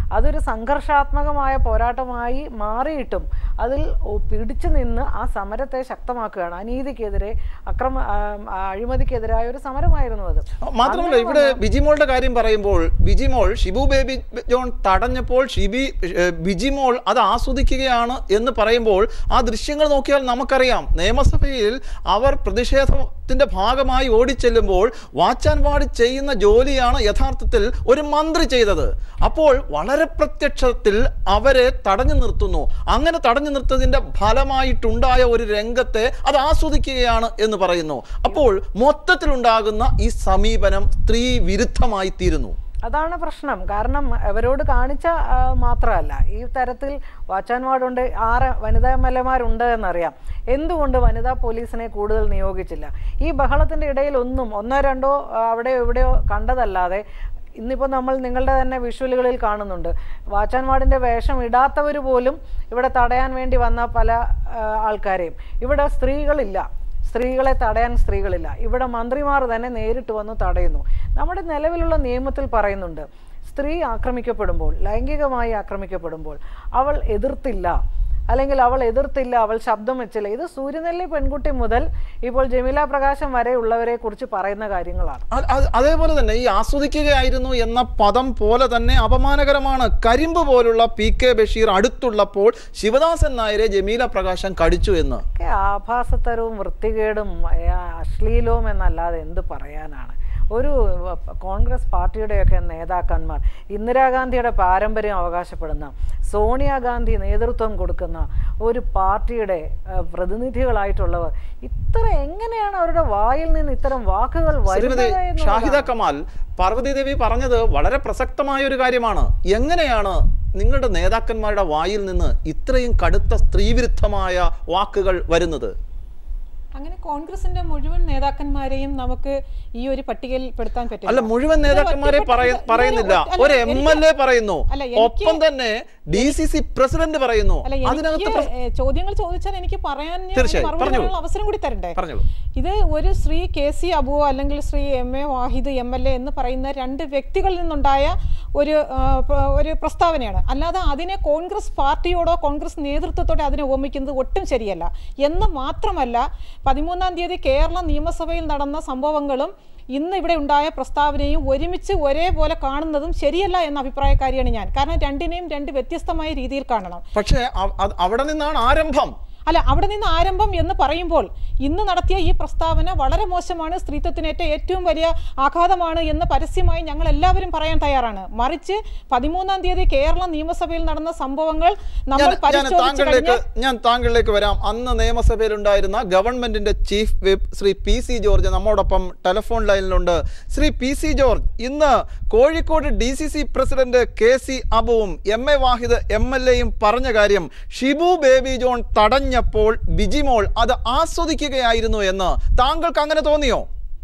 Speaker 10: അതൊരു സംഘർഷാത്മകമായ പോരാട്ടമായി മാറിയിട്ടും അതിൽ ഒ- പിടിച്ചു നിന്ന് ആ സമരത്തെ ശക്തമാക്കുകയാണ് അനീതിക്കെതിരെ അക്രമ ആ, ആ, അഴിമതിക്കെതിരായ ഒരു സമരമായിരുന്നു അത്
Speaker 1: മാത്രമല്ല
Speaker 10: അങ്ങനെ
Speaker 1: ഇവിടെ
Speaker 10: വന്ന-
Speaker 1: ബിജിമോളുടെ കാര്യം പറയുമ്പോൾ ബിജിമോൾ ഷിബു ബേബി ജോൺ തടഞ്ഞപ്പോൾ ഷിബി ഏഹ്, ബിജിമോൾ അത് ആസ്വദിക്കുകയാണ് എന്ന് പറയുമ്പോൾ ആ ദൃശ്യങ്ങൾ നോക്കിയാൽ നമുക്കറിയാം നിയമസഭയിൽ അവർ പ്രതിഷേധത്തിന്റെ ഭാഗമായി ഓടിച്ചെല്ലുമ്പോൾ വാച്ചാൻ വാടി ചെയ്യുന്ന ജോലിയാണ് യഥാർത്ഥത്തിൽ ഒരു മന്ത്രി ചെയ്തത് അപ്പോൾ വളരെ പ്രത്യക്ഷത്തിൽ അവരെ തടഞ്ഞു നിർത്തുന്നു അങ്ങനെ തടഞ്ഞു നിർത്തതിന്റെ ഫലമായിട്ടുണ്ടായ ഒരു രംഗത്തെ അത് ആസ്വദിക്കുകയാണ് എന്ന് പറയുന്നു അപ്പോൾ മൊത്തത്തിലുണ്ടാകുന്ന ഈ സമീപനം സ്ത്രീ വിരുദ്ധമായി തീരുന്നു
Speaker 10: അതാണ് പ്രശ്നം കാരണം അവരോട് കാണിച്ച ആ, മാത്രമല്ല ഈ തരത്തിൽ വാച്ചാൻവാടുണ്ട് ആറ് വനിതാ എം എൽ എമാരുണ്ട് എന്നറിയാം എന്തുകൊണ്ട് വനിതാ പോലീസിനെ കൂടുതൽ നിയോഗിച്ചില്ല ഈ ബഹളത്തിൻ്റെ ഇടയിൽ ഒന്നും ഒന്നോ രണ്ടോ ആ, അവിടെയോ ഇവിടെയോ കണ്ടതല്ലാതെ ഇന്നിപ്പോൾ നമ്മൾ നിങ്ങളുടെ തന്നെ വിഷ്വലുകളിൽ കാണുന്നുണ്ട് വാച്ചാൻവാടിൻ്റെ വേഷം ഇടാത്തവർ പോലും ഇവിടെ തടയാൻ വേണ്ടി വന്ന പല ആ, ആൾക്കാരെയും ഇവിടെ സ്ത്രീകളില്ല സ്ത്രീകളെ തടയാൻ സ്ത്രീകളില്ല ഇവിടെ മന്ത്രിമാർ തന്നെ നേരിട്ട് വന്ന് തടയുന്നു നമ്മുടെ നിലവിലുള്ള നിയമത്തിൽ പറയുന്നുണ്ട് സ്ത്രീ ആക്രമിക്കപ്പെടുമ്പോൾ ലൈംഗികമായി ആക്രമിക്കപ്പെടുമ്പോൾ അവൾ എതിർത്തില്ല അല്ലെങ്കിൽ അവൾ എതിർത്തില്ല അവൾ ശബ്ദം വെച്ചില്ല ഇത് സൂര്യനെല്ലി പെൺകുട്ടി മുതൽ ഇപ്പോൾ ജമീല പ്രകാശം വരെ ഉള്ളവരെ കുറിച്ച് പറയുന്ന കാര്യങ്ങളാണ്
Speaker 1: അത് അത് അതേപോലെ തന്നെ ഈ ആസ്വദിക്കുകയായിരുന്നു എന്ന പദം പോലെ തന്നെ അപമാനകരമാണ് കരിമ്പ് പോലുള്ള പി കെ ബഷീർ അടുത്തുള്ളപ്പോൾ ശിവദാസൻ നായരെ ജമീല പ്രകാശം കടിച്ചു എന്ന്
Speaker 10: ഒക്കെ ആഭാസത്തരവും വൃത്തികേടും ഏ, അശ്ലീലവും എന്നല്ലാതെ എന്ത് പറയാനാണ് ഒരു വ- കോൺഗ്രസ് പാർട്ടിയുടെയൊക്കെ നേതാക്കന്മാർ ഇന്ദിരാഗാന്ധിയുടെ പാരമ്പര്യം അവകാശപ്പെടുന്ന സോണിയാഗാന്ധി നേതൃത്വം കൊടുക്കുന്ന ഒരു പാർട്ടിയുടെ ഏ, പ്രതിനിധികളായിട്ടുള്ളവർ ഇത്ര എങ്ങനെയാണ് അവരുടെ വായിൽ നിന്ന് ഇത്തരം വാക്കുകൾ
Speaker 1: ശ്രീമതി
Speaker 10: വരുന്നത്
Speaker 1: ഷാഹിദ
Speaker 10: എന്നുള്ളതാണ്.
Speaker 1: കമാൽ പാർവതി ദേവി പറഞ്ഞത് വളരെ പ്രസക്തമായ ഒരു കാര്യമാണ് എങ്ങനെയാണ് നിങ്ങളുടെ നേതാക്കന്മാരുടെ വായിൽ നിന്ന് ഇത്രയും കടുത്ത സ്ത്രീവിരുദ്ധമായ വാക്കുകൾ വരുന്നത്
Speaker 9: അങ്ങനെ കോൺഗ്രസിന്റെ മുഴുവൻ നേതാക്കന്മാരെയും നമുക്ക് ഈ ഒരു പട്ടികയിൽ പെടുത്താൻ പറ്റില്ല
Speaker 1: അല്ല മുഴുവൻ
Speaker 9: ഇതൊരു
Speaker 1: നേതാക്കന്മാരെ
Speaker 9: ഒറ്റപ്പെട്ട-
Speaker 1: പറയ-
Speaker 9: ഇതൊരു
Speaker 1: പറയുന്നില്ല
Speaker 9: ഒറ്റ-
Speaker 1: ഒരു
Speaker 9: അല്ല,
Speaker 1: എം
Speaker 9: എനിക്ക്
Speaker 1: എൽ എ പറയുന്നു
Speaker 9: അല്ല, എനിക്ക്
Speaker 1: ഒപ്പം തന്നെ ഡി സി സി പ്രസിഡന്റ് പറയുന്നു
Speaker 9: അല്ല
Speaker 1: അതിനകത്ത്
Speaker 9: എനിക്ക്
Speaker 1: പ്രസ-
Speaker 9: ഏ, ചോദ്യങ്ങൾ ചോദിച്ചാൽ എനിക്ക് പറയാൻ അതിന്
Speaker 1: തീർച്ചയായും,
Speaker 9: മറുപടി
Speaker 1: പറഞ്ഞോളൂ.
Speaker 9: പറയാനുള്ള അവസരം കൂടി തരണ്ടേ
Speaker 1: പറഞ്ഞോളൂ
Speaker 9: ഇത് ഒരു ശ്രീ കെ സി അബുവോ അല്ലെങ്കിൽ Shri M A Wahid M L A എന്ന് പറയുന്ന രണ്ട് വ്യക്തികളിൽ നിന്നുണ്ടായ ഒരു ആ, പ്ര- ഒരു പ്രസ്താവനയാണ് അല്ലാതെ അതിനെ കോൺഗ്രസ് പാർട്ടിയോടോ കോൺഗ്രസ് നേതൃത്വത്തോടെ അതിനെ ഓമിക്കുന്നത് ഒട്ടും ശരിയല്ല എന്ന് മാത്രമല്ല പതിമൂന്നാം തീയതി കേരള നിയമസഭയിൽ നടന്ന സംഭവങ്ങളും ഇന്ന് ഇവിടെ ഉണ്ടായ പ്രസ്താവനയും ഒരുമിച്ച് ഒരേപോലെ കാണുന്നതും ശരിയല്ല എന്ന അഭിപ്രായക്കാരിയാണ് ഞാൻ കാരണം രണ്ടിനെയും രണ്ട് വ്യത്യസ്തമായ രീതിയിൽ കാണണം
Speaker 1: പക്ഷേ അവ- അത് അവിടെ നിന്നാണ് ആരംഭം
Speaker 9: അല്ല അവിടെ നിന്ന് ആരംഭം എന്ന് പറയുമ്പോൾ ഇന്ന് നടത്തിയ ഈ പ്രസ്താവന വളരെ മോശമാണ് സ്ത്രീത്വത്തിനേറ്റ ഏറ്റവും വലിയ ആഘാതമാണ് എന്ന് പരസ്യമായി ഞങ്ങൾ എല്ലാവരും പറയാൻ തയ്യാറാണ് മറിച്ച് പതിമൂന്നാം തീയതി കേരള നിയമസഭയിൽ നടന്ന സംഭവങ്ങൾ നമ്മൾ
Speaker 1: ഞാൻ- ഞാൻ
Speaker 9: പരിശോധിച്ചു
Speaker 1: താങ്കളിലേക്ക്
Speaker 9: കഴിഞ്ഞാൽ
Speaker 1: ഞാൻ താങ്കളിലേക്ക് വരാം അന്ന് നിയമസഭയിലുണ്ടായിരുന്ന ഗവൺമെന്റിന്റെ chief whip Shri P C George നമ്മോടൊപ്പം ടെലിഫോൺ ലൈനിലുണ്ട് ശ്രീ പി സി ജോർജ് ഇന്ന് Kozhikode D C C president K C അബുവും M A Wahid M L എയും പറഞ്ഞ കാര്യം ഷിബു ബേബി ജോൺ തടഞ്ഞപ്പോൾ ബിജിമോൾ അത് ആസ്വദിക്കുകയായിരുന്നു എന്ന് താങ്കൾക്ക് അങ്ങനെ തോന്നിയോ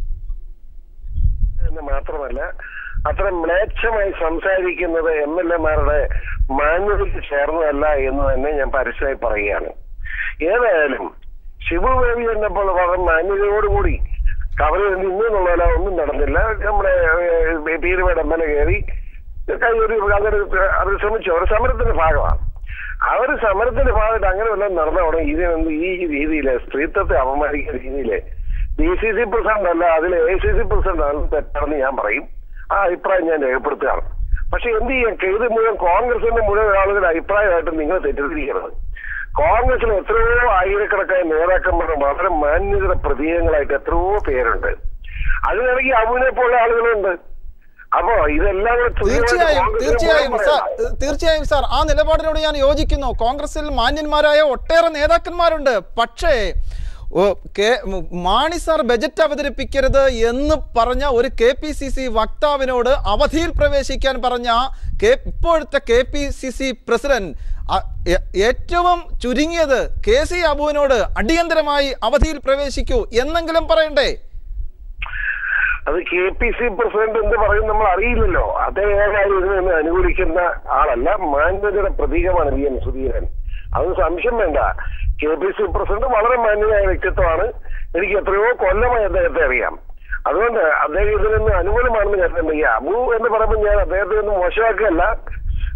Speaker 11: എന്ന് മാത്രമല്ല അത്ര മ്ലേച്ഛമായി സംസാരിക്കുന്നത് എം എൽ എമാരുടെ മാന്യതയ്ക്ക് ചേർന്നതല്ല എന്ന് തന്നെ ഞാൻ പരസ്യമായി പറയുകയാണ് ഏതായാലും ശിവു ബേബി എന്നപ്പോൾ വളരെ മാന്യതയോടുകൂടി കവറിൽ നിന്നു എന്നുള്ളതല്ല ഒന്നും നടന്നില്ല നമ്മുടെ ഏഹ്, പീരുമേട് എം എൽ എ കയറി കൈയൊരു അങ്ങനെ അത് ശ്രമിച്ചു അവർ സമരത്തിന്റെ ഭാഗമാണ് അവർ സമരത്തിന്റെ ഭാഗമായിട്ട് അങ്ങനെ വല്ലതും നടന്ന ഉടനെ ഇതിനൊന്ന് ഈ രീതിയില് സ്ത്രീത്വത്തെ അപമാനിക്കുന്ന രീതിയില് ഡി സി സി പ്രസിഡന്റ് അല്ല അതിൽ എ സി സി പ്രസിഡന്റ് ആണ് തെറ്റാണെന്ന് ഞാൻ പറയും ആ അഭിപ്രായം ഞാൻ രേഖപ്പെടുത്തുകയാണ് പക്ഷെ എന്ത് ചെയ്യാം ഇത് മുഴുവൻ കോൺഗ്രസിന്റെ മുഴുവൻ ആളുകളുടെ അഭിപ്രായമായിട്ട് നിങ്ങൾ തെറ്റിദ്ധരിക്കരുത് കോൺഗ്രസിൽ എത്രയോ ആയിരക്കണക്കായ നേതാക്കന്മാർ വളരെ മാന്യതയുടെ പ്രതീകങ്ങളായിട്ട് എത്രയോ പേരുണ്ട് അതിനിടയ്ക്ക് അബുവിനെ പോലെ ആളുകളുണ്ട് അപ്പോ ഇതെല്ലാം കൂടെ തുല്യമായിട്ട്
Speaker 1: തീർച്ചയായും
Speaker 11: കോൺഗ്രസിനെ
Speaker 1: തീർച്ചയായും
Speaker 11: മുഴുവൻ
Speaker 1: സാർ
Speaker 11: പറയണ്ട.
Speaker 1: തീർച്ചയായും സാർ ആ നിലപാടിനോട് ഞാൻ യോജിക്കുന്നു കോൺഗ്രസിൽ മാന്യന്മാരായ ഒട്ടേറെ നേതാക്കന്മാരുണ്ട് പക്ഷേ ഓ, കെ- ഉം, മാണി സാർ ബജറ്റ് അവതരിപ്പിക്കരുത് എന്ന് പറഞ്ഞ ഒരു കെ പി സി സി വക്താവിനോട് അവധിയിൽ പ്രവേശിക്കാൻ പറഞ്ഞ കെ ഇപ്പോഴത്തെ K P C C president അ- ഏ- ഏറ്റവും ചുരുങ്ങിയത് കെ സി അബുവിനോട് അടിയന്തരമായി അവധിയിൽ പ്രവേശിക്കൂ എന്നെങ്കിലും പറയണ്ടേ
Speaker 11: അത് കെ പി സി പ്രസിഡന്റ് എന്ന് പറയും നമ്മൾ അറിയില്ലല്ലോ അദ്ദേഹം ഇതിനെ അനുകൂലിക്കുന്ന ആളല്ല മാന്യതയുടെ പ്രതീകമാണ് വി എം സുധീരൻ അത് സംശയം വേണ്ട കെ പി സി പ്രസിഡന്റ് വളരെ മാന്യനായ വ്യക്തിത്വമാണ് എനിക്ക് എത്രയോ കൊല്ലമായി അദ്ദേഹത്തെ അറിയാം അതുകൊണ്ട് അദ്ദേഹം ഇതിൽ നിന്ന് അനുകൂലമാണെന്ന് കരുതുന്നുണ്ട് ഈ അബു എന്ന് പറയുമ്പോൾ ഞാൻ അദ്ദേഹത്തെ ഒന്നും മോശമാക്കുകയല്ല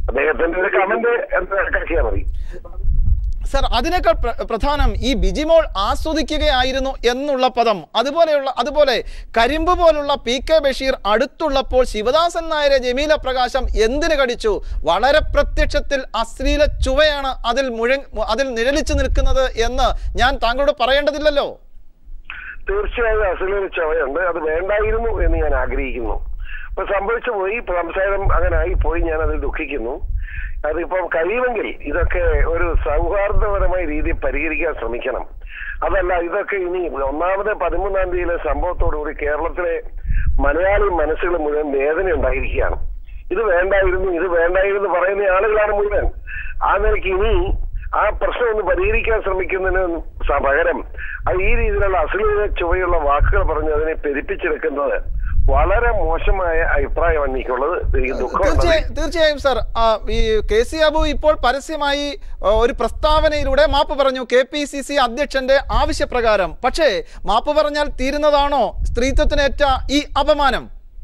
Speaker 11: അദ്ദേഹത്തിന്റെ ഒരു കമന്റ് എന്ന് കണക്കാക്കിയാൽ മതി
Speaker 1: സർ അതിനേക്കാൾ പ്ര- പ്രധാനം ഈ ബിജിമോൾ ആസ്വദിക്കുകയായിരുന്നു എന്നുള്ള പദം അതുപോലെയുള്ള അതുപോലെ കരിമ്പ് പോലുള്ള പി കെ ബഷീർ അടുത്തുള്ളപ്പോൾ ശിവദാസൻ നായരെ ജമീല പ്രകാശം എന്തിന് കടിച്ചു വളരെ പ്രത്യക്ഷത്തിൽ അശ്ലീല ചുവയാണ് അതിൽ മുഴ അതിൽ നിഴലിച്ചു നിൽക്കുന്നത് എന്ന് ഞാൻ താങ്കളോട് പറയേണ്ടതില്ലല്ലോ
Speaker 11: തീർച്ചയായും അസലൊരു ചവയുണ്ട് അത് വേണ്ടായിരുന്നു എന്ന് ഞാൻ ആഗ്രഹിക്കുന്നു ഇപ്പൊ സംഭവിച്ചു പോയി ഇപ്പൊ സംസാരം അങ്ങനെ ആയി പോയി ഞാൻ അതിൽ ദുഃഖിക്കുന്നു അതിപ്പം കഴിയുമെങ്കിൽ ഇതൊക്കെ ഒരു സൗഹാർദ്ദപരമായ രീതിയിൽ പരിഹരിക്കാൻ ശ്രമിക്കണം അതല്ല ഇതൊക്കെ ഇനി ഒന്നാമത് പതിമൂന്നാം തീയതിയിലെ സംഭവത്തോടുകൂടി കേരളത്തിലെ മലയാളി മനസ്സുകൾ മുഴുവൻ വേദന ഉണ്ടായിരിക്കുകയാണ് ഇത് വേണ്ടായിരുന്നു ഇത് വേണ്ടായിരുന്നു പറയുന്ന ആളുകളാണ് മുഴുവൻ ആ നിലയ്ക്ക് ഇനി ആ പ്രശ്നം ഒന്ന് പരിഹരിക്കാൻ ശ്രമിക്കുന്നതിന് സ- പകരം അത് ഈ രീതിയിലുള്ള അശ്ലീല ചുവയുള്ള വാക്കുകൾ പറഞ്ഞ് അതിനെ പെരുപ്പിച്ചെടുക്കുന്നത് വളരെ മോശമായ അഭിപ്രായമാണ് എനിക്കുള്ളത് എനിക്ക് ദുഃഖമുണ്ട്
Speaker 1: തീർച്ചയായും തീർച്ചയായും സർ ആ, ഈ കെ സി അബു ഇപ്പോൾ പരസ്യമായി ആ, ഒരു പ്രസ്താവനയിലൂടെ മാപ്പ് പറഞ്ഞു കെ പി സി സി അധ്യക്ഷന്റെ ആവശ്യപ്രകാരം പക്ഷേ മാപ്പ് പറഞ്ഞാൽ തീരുന്നതാണോ സ്ത്രീത്വത്തിനേറ്റ ഈ അപമാനം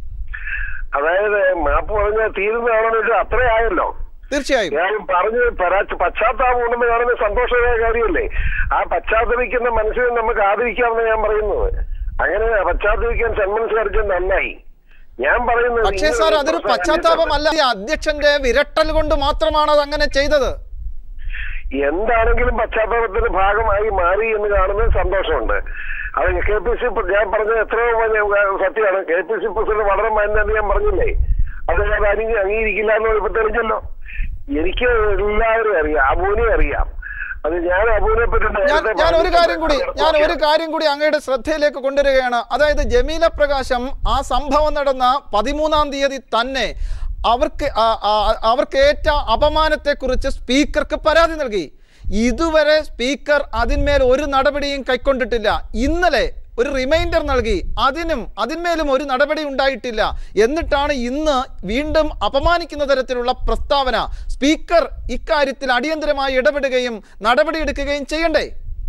Speaker 11: അതായത് മാപ്പ് പറഞ്ഞാൽ തീരുന്നതാണെന്ന് വെച്ചാൽ അത്രേ ആയല്ലോ
Speaker 1: തീർച്ചയായും
Speaker 11: ഞാൻ പറഞ്ഞത് പരാ- പശ്ചാത്താപം ഉണ്ടെന്ന് കാണുന്ന സന്തോഷമായ കാര്യമല്ലേ ആ പശ്ചാത്തപിക്കുന്ന മനസ്സിനെ നമുക്ക് ആദരിക്കാമെന്ന് ഞാൻ പറയുന്നത് അങ്ങനെ പശ്ചാത്തപിക്കാൻ സന്മനസ് കാണിച്ചത് നന്നായി ഞാൻ പറയുന്നത്
Speaker 1: പക്ഷേ
Speaker 11: ഇങ്ങനെ
Speaker 1: സാർ
Speaker 11: ഒരു
Speaker 1: അതൊരു
Speaker 11: പ്രശ്നം
Speaker 1: പശ്ചാത്താപമല്ല ഈ അധ്യക്ഷന്റെ വിരട്ടൽ കൊണ്ട് മാത്രമാണ് അത് അങ്ങനെ ചെയ്തത്
Speaker 11: എന്താണെങ്കിലും പശ്ചാത്തലത്തിന്റെ ഭാഗമായി മാറി എന്ന് കാണുന്നത് സന്തോഷമുണ്ട് അത് കെ പി സി ഞാൻ പറഞ്ഞത് എത്രയോ വലിയ സത്യമാണ് കെ പി സി പ്രസിഡന്റ് വളരെ മാന്യത ഞാൻ പറഞ്ഞില്ലേ അത് ഞാൻ അനി- അംഗീകരിക്കില്ല എന്ന് ഇപ്പൊ തെളിഞ്ഞല്ലോ എനിക്ക് എല്ലാവരും അറിയാം അബൂനെ അറിയാം അത് ഞാൻ അബൂനെ പറ്റി
Speaker 1: ഞാൻ
Speaker 11: നേരത്തെ
Speaker 1: ഞാൻ ഒരു കാര്യം കൂടി
Speaker 11: പറഞ്ഞിട്ടുണ്ട്.
Speaker 1: ഞാൻ ഒരു കാര്യം കൂടി അങ്ങയുടെ ശ്രദ്ധയിലേക്ക് കൊണ്ടുവരികയാണ് അതായത് ജമീല പ്രകാശം ആ സംഭവം നടന്ന പതിമൂന്നാം തീയതി തന്നെ അവർക്ക് ആ- ആ- അവർക്ക് ഏറ്റ അപമാനത്തെക്കുറിച്ച് സ്പീക്കർക്ക് പരാതി നൽകി ഇതുവരെ സ്പീക്കർ അതിന്മേൽ ഒരു നടപടിയും കൈക്കൊണ്ടിട്ടില്ല ഇന്നലെ ഒരു റിമൈൻഡർ നൽകി അതിനും അതിന്മേലും ഒരു നടപടി ഉണ്ടായിട്ടില്ല എന്നിട്ടാണ് ഇന്ന് വീണ്ടും അപമാനിക്കുന്ന തരത്തിലുള്ള പ്രസ്താവന സ്പീക്കർ ഇക്കാര്യത്തിൽ അടിയന്തരമായി ഇടപെടുകയും നടപടിയെടുക്കുകയും ചെയ്യണ്ടേ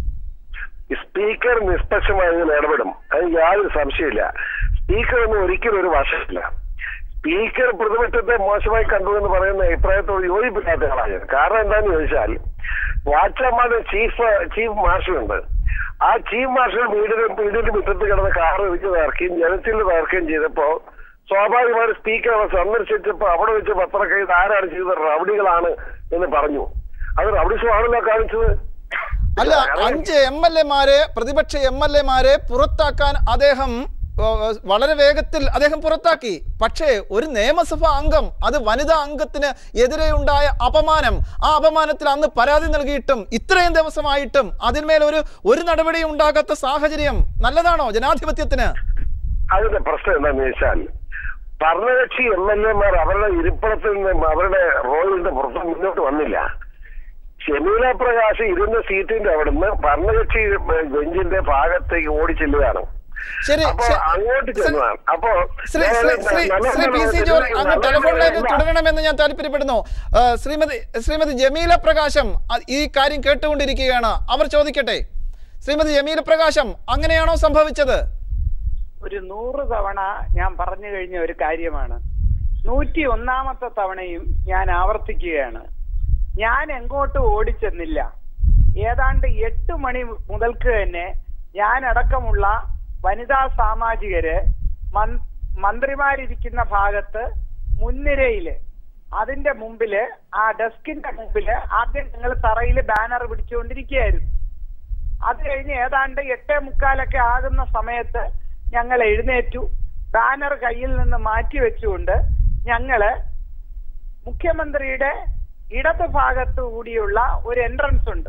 Speaker 11: സ്പീക്കർ നിഷ്പക്ഷമായി ഇതിൽ ഇടപെടും അത് യാതൊരു സംശയമില്ല സ്പീക്കർ ഒന്നും ഒരിക്കലും ഒരു വശമില്ല സ്പീക്കർ പ്രതിപക്ഷത്തെ മോശമായി കണ്ടു എന്ന് പറയുന്ന അഭിപ്രായത്തോട് യോജിപ്പില്ലാത്ത ആളാണ് ഞാൻ. കാരണം എന്താന്ന് ചോദിച്ചാൽ വാച്ചമാരുടെ ചീഫ് ചീഫ് മാർഷൽ ഉണ്ട് ആ ചീഫ് മാർഷൽ വീടിന് വീടിന്റെ മുറ്റത്ത് കിടന്ന കാർ വെച്ച് തകർക്കുകയും ജനത്തിൽ തകർക്കുകയും ചെയ്തപ്പോ സ്വാഭാവികമായും സ്പീക്കർ അവ സന്ദർശിച്ചപ്പോ അവിടെ വെച്ച് പത്രക്കെ ഇത് ആരാണ് ചെയ്തത് റൗഡികളാണ് എന്ന് പറഞ്ഞു അത് റൗഡിസമാണല്ലോ കാണിച്ചത്
Speaker 1: അല്ല അഞ്ച് എം എൽ എമാരെ പ്രതിപക്ഷ എം എൽ എമാരെ പുറത്താക്കാൻ അദ്ദേഹം ഏ, വളരെ വേഗത്തിൽ അദ്ദേഹം പുറത്താക്കി പക്ഷേ ഒരു നിയമസഭാ അംഗം അത് വനിതാ അംഗത്തിന് എതിരെ ഉണ്ടായ അപമാനം ആ അപമാനത്തിൽ അന്ന് പരാതി നൽകിയിട്ടും ഇത്രയും ദിവസമായിട്ടും അതിന്മേൽ ഒരു ഒരു നടപടിയും ഉണ്ടാകാത്ത സാഹചര്യം നല്ലതാണോ ജനാധിപത്യത്തിന്
Speaker 11: അതിന്റെ പ്രശ്നം എന്താന്ന് വെച്ചാൽ ഭരണകക്ഷി എം എൽ എമാർ അവരുടെ ഇരിപ്പിടത്തിൽ നിന്ന് അവരുടെ റോളിന്റെ പുറത്ത് മുന്നോട്ട് വന്നില്ല ഷമീല പ്രകാശ് ഇരുന്ന സീറ്റിന്റെ അവിടുന്ന് ഭരണകക്ഷി ബെഞ്ചിന്റെ ഭാഗത്തേക്ക് ഓടിച്ചെല്ലുകയാണ്
Speaker 1: ശരി
Speaker 11: അപ്പൊ
Speaker 1: ശരി.
Speaker 11: അങ്ങോട്ട് ചെന്നതാണ് അപ്പൊ
Speaker 1: ശ്രീ
Speaker 11: ഞാൻ
Speaker 1: ശ്രീ ശ്രീ
Speaker 11: നല്ല-
Speaker 1: ശ്രീ പി സി
Speaker 11: നല്ല-
Speaker 1: ജോർജ് അങ്ങ്
Speaker 11: നല്ല-
Speaker 1: ടെലിഫോൺ ലൈനിൽ
Speaker 11: നല്ല-
Speaker 1: തുടരണമെന്ന് ഞാൻ താല്പര്യപ്പെടുന്നു ആ, ശ്രീമതി ശ്രീമതി ജമീല പ്രകാശം അ- ഈ കാര്യം കേട്ടുകൊണ്ടിരിക്കുകയാണ് അവർ ചോദിക്കട്ടെ ശ്രീമതി ജമീല പ്രകാശം അങ്ങനെയാണോ സംഭവിച്ചത്
Speaker 8: ഒരു നൂറ് തവണ ഞാൻ പറഞ്ഞു കഴിഞ്ഞ ഒരു കാര്യമാണ് നൂറ്റി ഒന്നാമത്തെ തവണയും ഞാൻ ആവർത്തിക്കുകയാണ് ഞാൻ എങ്ങോട്ടും ഓടിച്ചെന്നില്ല ഏതാണ്ട് എട്ട് മണി മുതൽക്ക് തന്നെ ഞാൻ അടക്കമുള്ള വനിതാ സാമാജികര് മൻ- മന്ത്രിമാരിരിക്കുന്ന ഭാഗത്ത് മുൻനിരയില് അതിന്റെ മുമ്പില് ആ ഡെസ്കിന്റെ മുമ്പില് ആദ്യം നിങ്ങൾ തറയിൽ ബാനർ പിടിച്ചുകൊണ്ടിരിക്കുകയായിരുന്നു അത് കഴിഞ്ഞ് ഏതാണ്ട് എട്ടേ മുക്കാലൊക്കെ ആകുന്ന സമയത്ത് ഞങ്ങൾ എഴുന്നേറ്റു ബാനർ കയ്യിൽ നിന്ന് മാറ്റി വെച്ചുകൊണ്ട് ഞങ്ങള് മുഖ്യമന്ത്രിയുടെ ഇടത് ഭാഗത്തു കൂടിയുള്ള ഒരു എൻട്രൻസ് ഉണ്ട്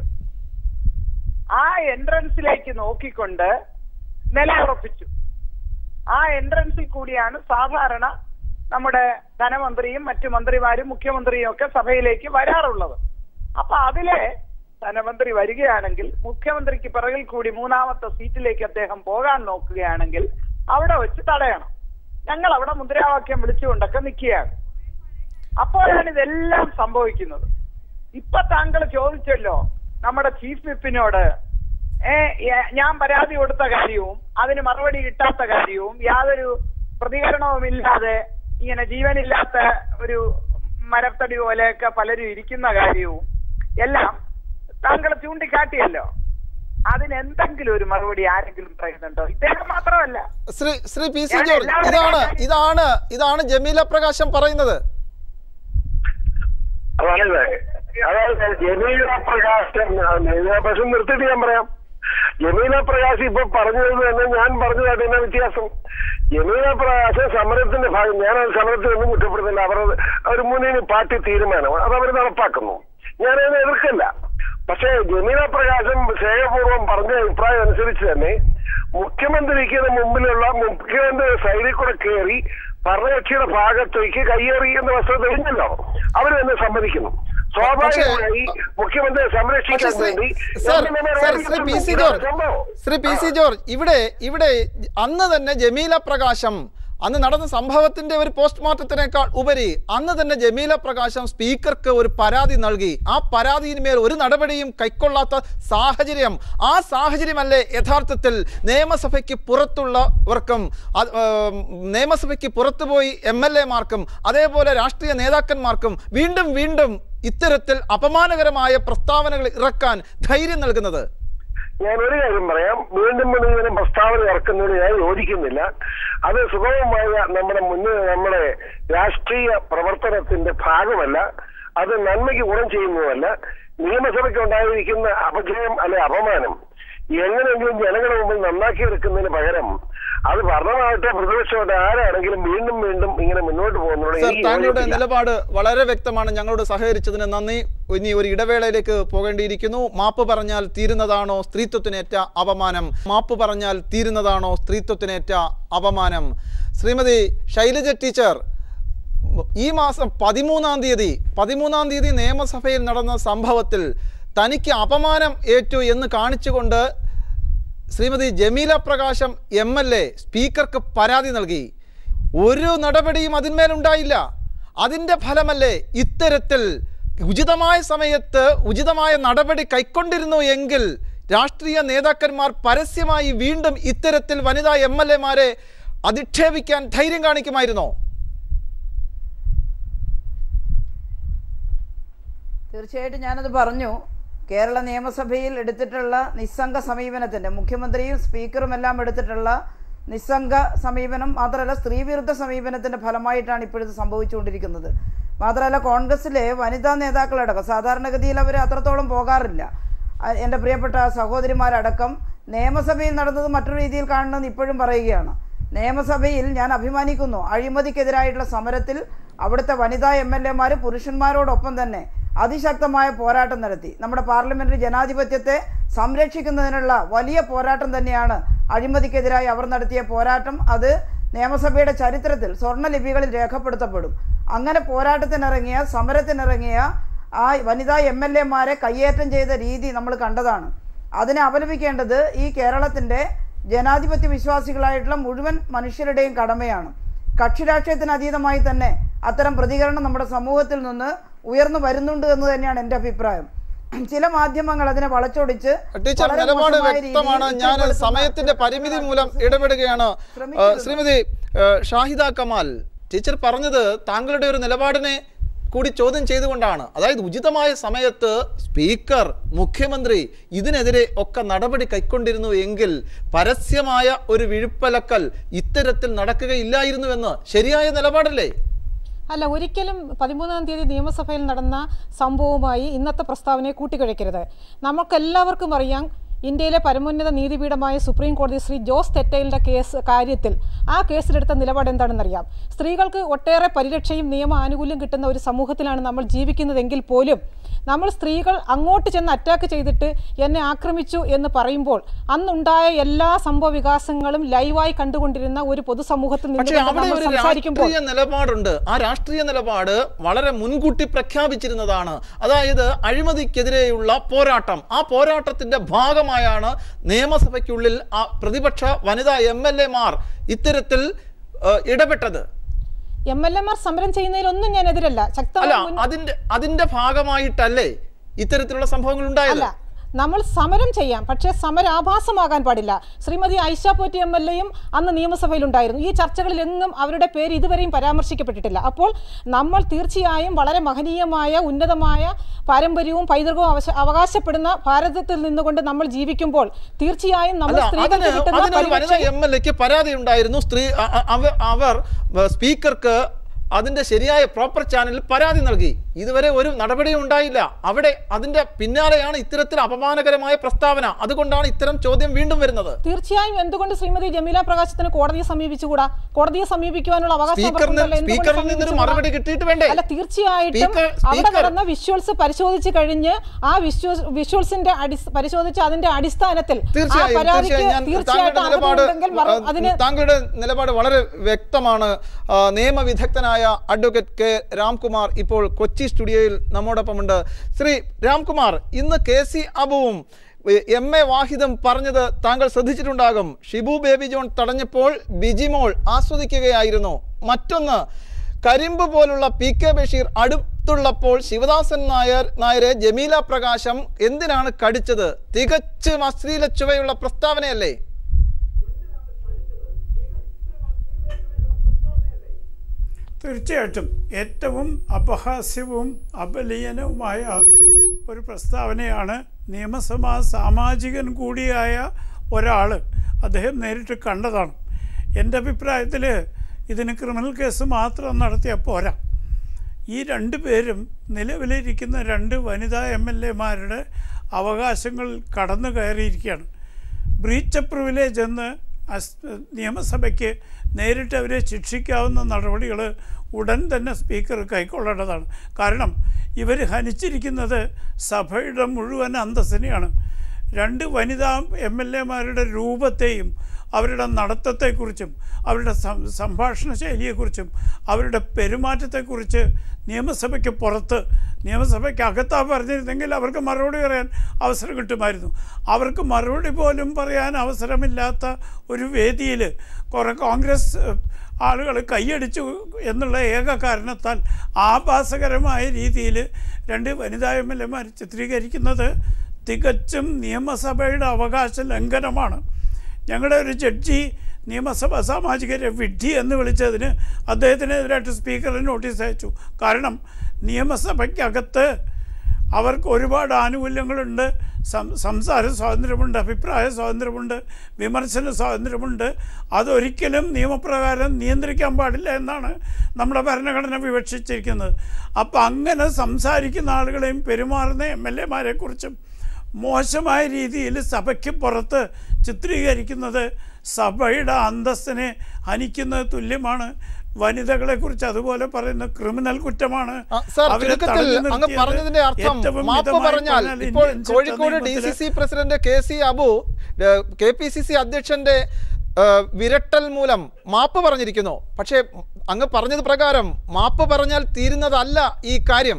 Speaker 8: ആ എൻട്രൻസിലേക്ക് നോക്കിക്കൊണ്ട് നിലയുറപ്പിച്ചു ആ എൻട്രൻസിൽ കൂടിയാണ് സാധാരണ നമ്മുടെ ധനമന്ത്രിയും മറ്റു മന്ത്രിമാരും മുഖ്യമന്ത്രിയും ഒക്കെ സഭയിലേക്ക് വരാറുള്ളത് അപ്പൊ അതിലെ ധനമന്ത്രി വരികയാണെങ്കിൽ മുഖ്യമന്ത്രിക്ക് പിറകിൽ കൂടി മൂന്നാമത്തെ സീറ്റിലേക്ക് അദ്ദേഹം പോകാൻ നോക്കുകയാണെങ്കിൽ അവിടെ വെച്ച് തടയണം ഞങ്ങൾ അവിടെ മുദ്രാവാക്യം വിളിച്ചുകൊണ്ടൊക്കെ നിൽക്കുകയാണ് അപ്പോഴാണ് ഇതെല്ലാം സംഭവിക്കുന്നത് ഇപ്പൊ താങ്കൾ ചോദിച്ചല്ലോ നമ്മുടെ ചീഫ് വിപ്പിനോട് ഏ ഏ- ഞാൻ പരാതി കൊടുത്ത കാര്യവും അതിന് മറുപടി കിട്ടാത്ത കാര്യവും യാതൊരു പ്രതികരണവും ഇല്ലാതെ ഇങ്ങനെ ജീവനില്ലാത്ത ഒരു മരത്തടി പോലെയൊക്കെ പലരും ഇരിക്കുന്ന കാര്യവും എല്ലാം താങ്കൾ ചൂണ്ടിക്കാട്ടിയല്ലോ അതിന് എന്തെങ്കിലും ഒരു മറുപടി ആരെങ്കിലും പറയുന്നുണ്ടോ ഇദ്ദേഹം മാത്രമല്ല
Speaker 1: ശ്രീ ശ്രീ പി സി
Speaker 8: ഞാൻ
Speaker 1: ജോർജ്
Speaker 8: എല്ലാവരുടെയും
Speaker 1: ഇതാണ്
Speaker 8: കാര്യം-
Speaker 1: ഇതാണ് ഇതാണ് ജമീല പ്രകാശം പറയുന്നത്
Speaker 11: അതായത് അതായത് ജമീല പ്രകാശൻ പക്ഷെ നിർത്തിയിട്ട് ഞാൻ പറയാം ജമീല പ്രകാശ് ഇപ്പൊ പറഞ്ഞത് തന്നെ ഞാൻ പറഞ്ഞതായിട്ട് എന്നാ വ്യത്യാസം ജമീല പ്രകാശ് സമരത്തിന്റെ ഭാഗം ഞാൻ ആ സമരത്തിൽ ഒന്നും കുറ്റപ്പെടുന്നില്ല അവർ അവർ മുന്നണി പാർട്ടി തീരുമാനം അത് അവർ നടപ്പാക്കുന്നു ഞാനതിനെ എതിർക്കല്ല പക്ഷേ ജമീല പ്രകാശം സ്നേഹപൂർവ്വം പറഞ്ഞ അഭിപ്രായം അനുസരിച്ച് തന്നെ മുഖ്യമന്ത്രിക്ക് മുമ്പിലുള്ള മുഖ്യമന്ത്രി സൈഡിൽ കൂടെ കയറി ഭരണകക്ഷിയുടെ ഭാഗത്തേക്ക് കയ്യേറി എന്ന വസ്തുത തെളിഞ്ഞല്ലോ അവർ തന്നെ സമ്മതിക്കുന്നു സ്വാഭാവികമായി മുഖ്യമന്ത്രിയെ
Speaker 1: പക്ഷേ
Speaker 11: സംരക്ഷിക്കാൻ
Speaker 1: ശ്രീ
Speaker 11: വേണ്ടി
Speaker 1: സർ
Speaker 11: എംഎൽഎമാർ
Speaker 1: സർ ശ്രീ പി സി
Speaker 11: ഇതാണ്
Speaker 1: ജോർജ്
Speaker 11: സംഭവം.
Speaker 1: ശ്രീ പി സി ജോർജ് ഇവിടെ ഇവിടെ അന്ന് തന്നെ ജമീല പ്രകാശം അന്ന് നടന്ന സംഭവത്തിന്റെ ഒരു പോസ്റ്റ്മോർട്ടത്തിനേക്കാൾ ഉപരി അന്ന് തന്നെ ജമീല പ്രകാശം സ്പീക്കർക്ക് ഒരു പരാതി നൽകി ആ പരാതിയിന്മേൽ ഒരു നടപടിയും കൈക്കൊള്ളാത്ത സാഹചര്യം ആ സാഹചര്യമല്ലേ യഥാർത്ഥത്തിൽ നിയമസഭയ്ക്ക് പുറത്തുള്ളവർക്കും അത്, ഏം, നിയമസഭയ്ക്ക് പുറത്തുപോയി എം എൽ എമാർക്കും അതേപോലെ രാഷ്ട്രീയ നേതാക്കന്മാർക്കും വീണ്ടും വീണ്ടും ഇത്തരത്തിൽ അപമാനകരമായ പ്രസ്താവനകൾ ഇറക്കാൻ ധൈര്യം നൽകുന്നത്
Speaker 11: ഞാൻ ഒരു കാര്യം പറയാം വീണ്ടും വീണ്ടും ഇങ്ങനെ പ്രസ്താവന ഇറക്കുന്നതിന് ഞാൻ യോജിക്കുന്നില്ല അത് സുഗമമായ നമ്മുടെ മുന്നിൽ നമ്മുടെ രാഷ്ട്രീയ പ്രവർത്തനത്തിന്റെ ഭാഗമല്ല അത് നന്മയ്ക്ക് ഗുണം ചെയ്യുന്നതല്ല നിയമസഭയ്ക്ക് ഉണ്ടായിരിക്കുന്ന അപജയം അല്ലെ അപമാനം എങ്ങനെയെങ്കിലും ജനങ്ങളുടെ മുമ്പിൽ നന്നാക്കി എടുക്കുന്നതിന് പകരം അത് ഭരണമാകട്ടെ പ്രതിപക്ഷമാകട്ടെ ആരാണെങ്കിലും വീണ്ടും വീണ്ടും ഇങ്ങനെ മുന്നോട്ട് പോകുന്നതോട്
Speaker 1: സർ
Speaker 11: എനിക്ക്
Speaker 1: താങ്കളുടെ
Speaker 11: യോജിപ്പില്ല.
Speaker 1: നിലപാട് വളരെ വ്യക്തമാണ് ഞങ്ങളോട് സഹകരിച്ചതിന് നന്ദി ഇനി ഒരു ഇടവേളയിലേക്ക് പോകേണ്ടിയിരിക്കുന്നു മാപ്പ് പറഞ്ഞാൽ തീരുന്നതാണോ സ്ത്രീത്വത്തിനേറ്റ അപമാനം മാപ്പ് പറഞ്ഞാൽ തീരുന്നതാണോ സ്ത്രീത്വത്തിനേറ്റ അപമാനം ശ്രീമതി ശൈലജ ടീച്ചർ ഈ മാസം പതിമൂന്നാം തീയതി പതിമൂന്നാം തീയതി നിയമസഭയിൽ നടന്ന സംഭവത്തിൽ തനിക്ക് അപമാനം ഏറ്റു എന്ന് കാണിച്ചുകൊണ്ട് Shrimati Jameela Prakasam M L A സ്പീക്കർക്ക് പരാതി നൽകി ഒരു നടപടിയും അതിന്മേലുണ്ടായില്ല അതിൻ്റെ ഫലമല്ലേ ഇത്തരത്തിൽ ഉചിതമായ സമയത്ത് ഉചിതമായ നടപടി കൈക്കൊണ്ടിരുന്നു എങ്കിൽ രാഷ്ട്രീയ നേതാക്കന്മാർ പരസ്യമായി വീണ്ടും ഇത്തരത്തിൽ വനിതാ എം എൽ എമാരെ അധിക്ഷേപിക്കാൻ ധൈര്യം കാണിക്കുമായിരുന്നോ
Speaker 7: തീർച്ചയായിട്ടും ഞാനത് പറഞ്ഞു കേരള നിയമസഭയിൽ എടുത്തിട്ടുള്ള നിസ്സംഗ സമീപനത്തിൻ്റെ മുഖ്യമന്ത്രിയും സ്പീക്കറും എല്ലാം എടുത്തിട്ടുള്ള നിസ്സംഗ സമീപനം മാത്രമല്ല സ്ത്രീവിരുദ്ധ സമീപനത്തിൻ്റെ ഫലമായിട്ടാണ് ഇപ്പോഴത് സംഭവിച്ചുകൊണ്ടിരിക്കുന്നത് മാത്രമല്ല കോൺഗ്രസ്സിലെ വനിതാ നേതാക്കളടക്കം സാധാരണഗതിയിൽ അവർ അത്രത്തോളം പോകാറില്ല അ- എൻ്റെ പ്രിയപ്പെട്ട സഹോദരിമാരടക്കം നിയമസഭയിൽ നടന്നത് മറ്റൊരു രീതിയിൽ കാണണമെന്ന് ഇപ്പോഴും പറയുകയാണ് നിയമസഭയിൽ ഞാൻ അഭിമാനിക്കുന്നു അഴിമതിക്കെതിരായിട്ടുള്ള സമരത്തിൽ അവിടുത്തെ വനിതാ എം എൽ എമാർ പുരുഷന്മാരോടൊപ്പം തന്നെ അതിശക്തമായ പോരാട്ടം നടത്തി നമ്മുടെ പാർലമെന്ററി ജനാധിപത്യത്തെ സംരക്ഷിക്കുന്നതിനുള്ള വലിയ പോരാട്ടം തന്നെയാണ് അഴിമതിക്കെതിരായി അവർ നടത്തിയ പോരാട്ടം അത് നിയമസഭയുടെ ചരിത്രത്തിൽ സ്വർണ്ണലിപികളിൽ രേഖപ്പെടുത്തപ്പെടും അങ്ങനെ പോരാട്ടത്തിനിറങ്ങിയ സമരത്തിനിറങ്ങിയ ആ വനിതാ എം എൽ എമാരെ കയ്യേറ്റം ചെയ്ത രീതി നമ്മൾ കണ്ടതാണ് അതിനെ അപലപിക്കേണ്ടത് ഈ കേരളത്തിൻ്റെ ജനാധിപത്യ വിശ്വാസികളായിട്ടുള്ള മുഴുവൻ മനുഷ്യരുടെയും കടമയാണ് കക്ഷി രാഷ്ട്രീയത്തിന് അതീതമായി തന്നെ അത്തരം പ്രതികരണം നമ്മുടെ സമൂഹത്തിൽ നിന്ന് ഉയർന്നു വരുന്നുണ്ട് എന്ന് തന്നെയാണ് എൻ്റെ അഭിപ്രായം ചില മാധ്യമങ്ങൾ അതിനെ വളച്ചൊടിച്ച്
Speaker 1: ടീച്ചർ
Speaker 7: വളരെ
Speaker 1: നിലപാട്
Speaker 7: മോശമായ
Speaker 1: വ്യക്തമാണ്
Speaker 7: രീതിയിൽ
Speaker 1: ഞാൻ
Speaker 7: ഇത്തരപ്പെടുത്തുന്ന
Speaker 1: സമയത്തിന്റെ പരിമിതി മൂലം ഇടപെടുകയാണ് ആ, ശ്രീമതി ആ, ഷാഹിദ കമാൽ ടീച്ചർ പറഞ്ഞത് താങ്കളുടെ ഒരു നിലപാടിനെ കൂടി ചോദ്യം ചെയ്തുകൊണ്ടാണ് അതായത് ഉചിതമായ സമയത്ത് സ്പീക്കർ മുഖ്യമന്ത്രി ഇതിനെതിരെ ഒക്കെ നടപടി കൈക്കൊണ്ടിരുന്നു എങ്കിൽ പരസ്യമായ ഒരു വിഴുപ്പലക്കൽ ഇത്തരത്തിൽ നടക്കുകയില്ലായിരുന്നുവെന്ന് ശരിയായ നിലപാടല്ലേ
Speaker 9: അല്ല ഒരിക്കലും പതിമൂന്നാം തീയതി നിയമസഭയിൽ നടന്ന സംഭവവുമായി ഇന്നത്തെ പ്രസ്താവനയെ കൂട്ടിക്കഴിക്കരുത് നമുക്കെല്ലാവർക്കും അറിയാം ഇന്ത്യയിലെ പരമോന്നത നീതിപീഠമായ സുപ്രീം കോടതി ശ്രീ ജോസ് തെറ്റയിലിൻ്റെ കേസ് കാര്യത്തിൽ ആ കേസിലെടുത്ത നിലപാട് എന്താണെന്നറിയാം സ്ത്രീകൾക്ക് ഒട്ടേറെ പരിരക്ഷയും നിയമ ആനുകൂല്യം കിട്ടുന്ന ഒരു സമൂഹത്തിലാണ് നമ്മൾ ജീവിക്കുന്നതെങ്കിൽ പോലും നമ്മൾ സ്ത്രീകൾ അങ്ങോട്ട് ചെന്ന് അറ്റാക്ക് ചെയ്തിട്ട് എന്നെ ആക്രമിച്ചു എന്ന് പറയുമ്പോൾ അന്നുണ്ടായ എല്ലാ സംഭവ വികാസങ്ങളും ലൈവായി കണ്ടുകൊണ്ടിരുന്ന ഒരു പൊതുസമൂഹത്തിൽ
Speaker 1: പക്ഷേ
Speaker 9: നിന്നുകൊണ്ട്
Speaker 1: അവിടെ
Speaker 9: നമ്മൾ
Speaker 1: ഒരു
Speaker 9: സംസാരിക്കുമ്പോൾ
Speaker 1: രാഷ്ട്രീയ നിലപാടുണ്ട് ആ രാഷ്ട്രീയ നിലപാട് വളരെ മുൻകൂട്ടി പ്രഖ്യാപിച്ചിരുന്നതാണ് അതായത് അഴിമതിക്കെതിരെയുള്ള പോരാട്ടം ആ പോരാട്ടത്തിന്റെ ഭാഗമായാണ് നിയമസഭയ്ക്കുള്ളിൽ ആ പ്രതിപക്ഷ വനിതാ എം എൽ എമാർ ഇത്തരത്തിൽ ഏഹ്, ഇടപെട്ടത്
Speaker 9: എം എൽ എമാർ സമരം ചെയ്യുന്നതിലൊന്നും ഞാൻ എതിരല്ല
Speaker 1: അല്ല
Speaker 9: ശക്തമായ മുൻ-
Speaker 1: അതിന്റെ അതിന്റെ ഭാഗമായിട്ടല്ലേ ഇത്തരത്തിലുള്ള സംഭവങ്ങൾ ഉണ്ടായത്
Speaker 9: അല്ല നമ്മൾ സമരം ചെയ്യാം പക്ഷേ സമരാഭാസമാകാൻ പാടില്ല ശ്രീമതി ഐഷ പോറ്റി എം എൽ എയും അന്ന് നിയമസഭയിലുണ്ടായിരുന്നു ഈ ചർച്ചകളിലെങ്ങും അവരുടെ പേര് ഇതുവരെയും പരാമർശിക്കപ്പെട്ടിട്ടില്ല അപ്പോൾ നമ്മൾ തീർച്ചയായും വളരെ മഹനീയമായ ഉന്നതമായ പാരമ്പര്യവും പൈതൃകവും അവശ- അവകാശപ്പെടുന്ന ഭാരതത്തിൽ നിന്നുകൊണ്ട് നമ്മൾ ജീവിക്കുമ്പോൾ തീർച്ചയായും നമ്മൾ
Speaker 1: അല്ല
Speaker 9: സ്ത്രീകൾക്ക്
Speaker 1: അതിന്
Speaker 9: കിട്ടുന്ന
Speaker 1: അതിനൊരു വനിതാ
Speaker 9: പരിരക്ഷ
Speaker 1: എം എൽ എക്ക് പരാതി ഉണ്ടായിരുന്നു സ്ത്രീ അ- അ- അവ- അവർ ഏഹ്, സ്പീക്കർക്ക് അതിന്റെ ശരിയായ പ്രോപ്പർ ചാനലിൽ പരാതി നൽകി ഇതുവരെ ഒരു നടപടിയും ഉണ്ടായില്ല അവിടെ അതിന്റെ പിന്നാലെയാണ് ഇത്തരത്തിൽ അപമാനകരമായ പ്രസ്താവന അതുകൊണ്ടാണ് ഇത്തരം ചോദ്യം വീണ്ടും വരുന്നത്
Speaker 9: തീർച്ചയായും എന്തുകൊണ്ട് ശ്രീമതി ജമീല പ്രകാശത്തിന് കോടതിയെ സമീപിച്ചുകൂടാ കോടതിയെ സമീപിക്കുവാനുള്ള അവകാശം
Speaker 1: സ്പീക്കറിന്
Speaker 9: അവർക്കുണ്ടല്ലോ. എന്തുകൊണ്ട്
Speaker 1: സ്പീക്കറിൽ നിന്നൊരു
Speaker 9: സമീപിച്ചുകൂടാ?
Speaker 1: മറുപടി കിട്ടിയിട്ട് വേണ്ടേ
Speaker 9: അല്ല തീർച്ചയായിട്ടും
Speaker 1: സ്പീക്കർ-
Speaker 9: അവിടെ
Speaker 1: സ്പീക്കർ-
Speaker 9: നടന്ന വിഷ്വൽസ് പരിശോധിച്ച് കഴിഞ്ഞ് ആ വിഷ്വൽസ് വിഷ്വൽസിന്റെ അടിസ് പരിശോധിച്ച് അതിന്റെ അടിസ്ഥാനത്തിൽ ആ
Speaker 1: തീർച്ചയായും
Speaker 9: പരാതിക്ക്
Speaker 1: തീർച്ചയായും ഞാൻ
Speaker 9: തീർച്ചയായിട്ടും
Speaker 1: താങ്കളുടെ നിലപാട്
Speaker 9: അർഹതയുണ്ടെങ്കിൽ മറു-
Speaker 1: ആ,
Speaker 9: അതിന്
Speaker 1: താങ്കളുടെ നിലപാട് വളരെ വ്യക്തമാണ് ആ, നിയമവിദഗ്ധനായ അഡ്വക്കേറ്റ് കെ രാംകുമാർ ഇപ്പോൾ കൊച്ചി സ്റ്റുഡിയോയിൽ നമ്മോടൊപ്പമുണ്ട് ശ്രീ രാംകുമാർ ഇന്ന് കെ സി അബുവും എ, എം എ വാഹിദും പറഞ്ഞത് താങ്കൾ ശ്രദ്ധിച്ചിട്ടുണ്ടാകും ഷിബു ബേബി ജോൺ തടഞ്ഞപ്പോൾ ബിജിമോൾ ആസ്വദിക്കുകയായിരുന്നു മറ്റൊന്ന് കരിമ്പ് പോലുള്ള പി കെ ബഷീർ അടുത്തുള്ളപ്പോൾ ശിവദാസൻ നായർ നായരെ ജമീല പ്രകാശം എന്തിനാണ് കടിച്ചത് തികച്ചും അശ്ലീല ചുവയുള്ള പ്രസ്താവനയല്ലേ
Speaker 12: തീർച്ചയായിട്ടും ഏറ്റവും അപഹാസ്യവും അപലീയനവുമായ ഒരു പ്രസ്താവനയാണ് നിയമസഭാ സാമാജികൻ കൂടിയായ ഒരാൾ അദ്ദേഹം നേരിട്ട് കണ്ടതാണ് എൻ്റെ അഭിപ്രായത്തിൽ ഇതിന് ക്രിമിനൽ കേസ് മാത്രം നടത്തിയാൽ പോരാ ഈ രണ്ട് പേരും നിലവിലിരിക്കുന്ന രണ്ട് വനിതാ എം എൽ എമാരുടെ അവകാശങ്ങൾ കടന്നു കയറിയിരിക്കുകയാണ് ബ്രീച്ച് ഓഫ് പ്രിവിലേജ് എന്ന് അസ്- നിയമസഭയ്ക്ക് നേരിട്ട് അവരെ ശിക്ഷിക്കാവുന്ന നടപടികൾ ഉടൻ തന്നെ സ്പീക്കർ കൈക്കൊള്ളേണ്ടതാണ് കാരണം ഇവർ ഹനിച്ചിരിക്കുന്നത് സഭയുടെ മുഴുവൻ അന്തസ്സിനെയാണ് രണ്ട് വനിതാ എം എൽ എമാരുടെ രൂപത്തെയും അവരുടെ നടത്തത്തെക്കുറിച്ചും അവരുടെ സം- സംഭാഷണ ശൈലിയെക്കുറിച്ചും അവരുടെ പെരുമാറ്റത്തെക്കുറിച്ച് നിയമസഭയ്ക്ക് പുറത്ത് നിയമസഭയ്ക്ക് അകത്താ പറഞ്ഞിരുന്നെങ്കിൽ അവർക്ക് മറുപടി പറയാൻ അവസരം കിട്ടുമായിരുന്നു അവർക്ക് മറുപടി പോലും പറയാൻ അവസരമില്ലാത്ത ഒരു വേദിയിൽ കുറേ കോൺഗ്രസ് ആളുകൾ കൈയടിച്ചു എന്നുള്ള ഏക കാരണത്താൽ ആഭാസകരമായ രീതിയിൽ രണ്ട് വനിതാ എം എൽ എമാർ ചിത്രീകരിക്കുന്നത് തികച്ചും നിയമസഭയുടെ അവകാശ ലംഘനമാണ് ഞങ്ങളുടെ ഒരു ജഡ്ജി നിയമസഭ സാമാജികരെ വിഡ്ഢി എന്ന് വിളിച്ചതിന് അദ്ദേഹത്തിനെതിരായിട്ട് സ്പീക്കറിന് നോട്ടീസ് അയച്ചു കാരണം നിയമസഭയ്ക്കകത്ത് അവർക്ക് ഒരുപാട് ആനുകൂല്യങ്ങളുണ്ട് സം സംസാര സ്വാതന്ത്ര്യമുണ്ട് അഭിപ്രായ സ്വാതന്ത്ര്യമുണ്ട് വിമർശന സ്വാതന്ത്ര്യമുണ്ട് അതൊരിക്കലും നിയമപ്രകാരം നിയന്ത്രിക്കാൻ പാടില്ല എന്നാണ് നമ്മുടെ ഭരണഘടന വിവക്ഷിച്ചിരിക്കുന്നത് അപ്പം അങ്ങനെ സംസാരിക്കുന്ന ആളുകളെയും പെരുമാറുന്ന എം എൽ എമാരെക്കുറിച്ചും മോശമായ രീതിയിൽ സഭയ്ക്ക് പുറത്ത് ചിത്രീകരിക്കുന്നത് സഭയുടെ അന്തസ്സിനെ ഹനിക്കുന്നത് തുല്യമാണ് വനിതകളെക്കുറിച്ച് അതുപോലെ പറയുന്ന ക്രിമിനൽ കുറ്റമാണ്
Speaker 1: ആ, സാർ
Speaker 12: അവരെ
Speaker 1: ചുരുക്കത്തിൽ
Speaker 12: തടഞ്ഞു
Speaker 1: അങ്ങ്
Speaker 12: നിർത്തിയത്
Speaker 1: പറഞ്ഞതിന്റെ അർത്ഥം
Speaker 12: ഏറ്റവും
Speaker 1: മാപ്പ്
Speaker 12: മിതമായി
Speaker 1: പറഞ്ഞാൽ
Speaker 12: പറഞ്ഞാൽ
Speaker 1: ഇപ്പോൾ
Speaker 12: ഇന്ത്യൻ
Speaker 1: കോഴിക്കോട് ഡി സി
Speaker 12: ചട്ടനിയമത്തിലെ
Speaker 1: C president K C Abu K P C C അധ്യക്ഷന്റെ ആ, വിരട്ടൽ മൂലം മാപ്പ് പറഞ്ഞിരിക്കുന്നു പക്ഷേ അങ്ങ് പറഞ്ഞത് പ്രകാരം മാപ്പ് പറഞ്ഞാൽ തീരുന്നതല്ല ഈ കാര്യം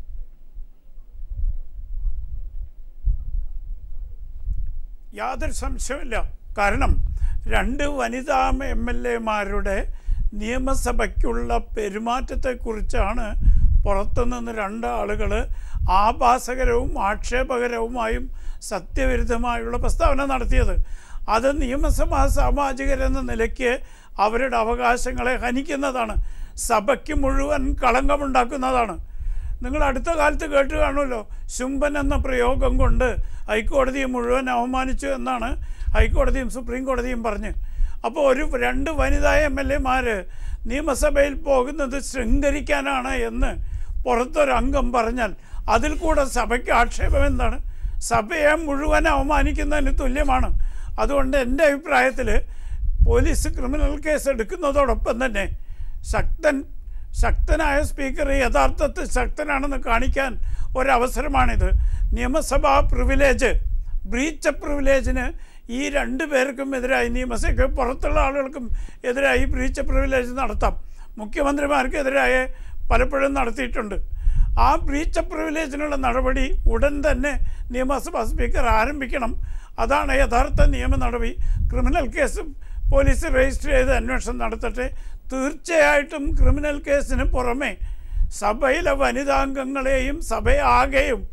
Speaker 12: യാതൊരു സംശയമില്ല കാരണം രണ്ട് വനിതാ എം എൽ എമാരുടെ നിയമസഭയ്ക്കുള്ള പെരുമാറ്റത്തെക്കുറിച്ചാണ് പുറത്തുനിന്ന് രണ്ടാളുകൾ ആഭാസകരവും ആക്ഷേപകരവുമായും സത്യവിരുദ്ധമായുള്ള പ്രസ്താവന നടത്തിയത് അത് നിയമസഭാ സാമാജികരെന്ന നിലയ്ക്ക് അവരുടെ അവകാശങ്ങളെ ഹനിക്കുന്നതാണ് സഭയ്ക്ക് മുഴുവൻ കളങ്കമുണ്ടാക്കുന്നതാണ് നിങ്ങൾ അടുത്ത കാലത്ത് കേട്ട് കാണുമല്ലോ ശുംഭൻ എന്ന പ്രയോഗം കൊണ്ട് ഹൈക്കോടതിയെ മുഴുവൻ അവമാനിച്ചു എന്നാണ് ഹൈക്കോടതിയും സുപ്രീം കോടതിയും പറഞ്ഞ് അപ്പോൾ ഒരു രണ്ട് വനിതാ എം എൽ എമാർ നിയമസഭയിൽ പോകുന്നത് ശൃംഗരിക്കാനാണ് എന്ന് പുറത്തൊരംഗം പറഞ്ഞാൽ അതിൽ കൂടെ സഭയ്ക്ക് ആക്ഷേപം എന്താണ് സഭയെ മുഴുവൻ അവമാനിക്കുന്നതിന് തുല്യമാണ് അതുകൊണ്ട് എൻ്റെ അഭിപ്രായത്തിൽ പോലീസ് ക്രിമിനൽ കേസ് എടുക്കുന്നതോടൊപ്പം തന്നെ ശക്തൻ ശക്തനായ സ്പീക്കർ യഥാർത്ഥത്തിൽ ശക്തനാണെന്ന് കാണിക്കാൻ ഒരവസരമാണിത് നിയമസഭാ പ്രിവിലേജ് ബ്രീച്ച് പ്രിവിലേജിന് ഈ രണ്ട് പേർക്കും എതിരായി നിയമസഭയ്ക്ക് പുറത്തുള്ള ആളുകൾക്കും എതിരായി ബ്രീച്ച് പ്രിവിലേജ് നടത്താം മുഖ്യമന്ത്രിമാർക്കെതിരായ പലപ്പോഴും നടത്തിയിട്ടുണ്ട് ആ ബ്രീച്ച് പ്രിവിലേജിനുള്ള നടപടി ഉടൻ തന്നെ നിയമസഭാ സ്പീക്കർ ആരംഭിക്കണം അതാണ് യഥാർത്ഥ നിയമ നടപടി ക്രിമിനൽ കേസ് പോലീസ് രജിസ്റ്റർ ചെയ്ത് അന്വേഷണം നടത്തട്ടെ തീർച്ചയായിട്ടും ക്രിമിനൽ കേസിന് പുറമെ സഭയിലെ വനിതാംഗങ്ങളെയും സഭയാകെയും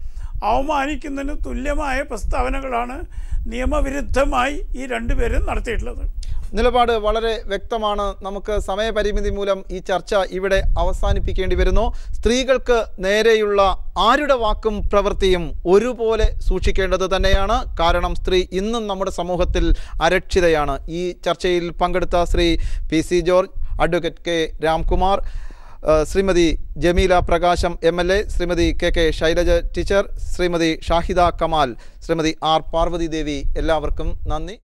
Speaker 12: അവമാനിക്കുന്നതിന് തുല്യമായ പ്രസ്താവനകളാണ് നിയമവിരുദ്ധമായി ഈ രണ്ടുപേരും നടത്തിയിട്ടുള്ളത്
Speaker 1: നിലപാട് വളരെ വ്യക്തമാണ് നമുക്ക് സമയപരിമിതി മൂലം ഈ ചർച്ച ഇവിടെ അവസാനിപ്പിക്കേണ്ടി വരുന്നു സ്ത്രീകൾക്ക് നേരെയുള്ള ആരുടെ വാക്കും പ്രവൃത്തിയും ഒരുപോലെ സൂക്ഷിക്കേണ്ടത് തന്നെയാണ് കാരണം സ്ത്രീ ഇന്നും നമ്മുടെ സമൂഹത്തിൽ അരക്ഷിതയാണ് ഈ ചർച്ചയിൽ പങ്കെടുത്ത Shri P C George advocate K Ramkumar ഏഹ് Shrimati Jameela Prakasam M L A Shrimati K K Shailaja teacher Shrimati Shahida Kamal Shrimati R Parvathi Devi എല്ലാവർക്കും നന്ദി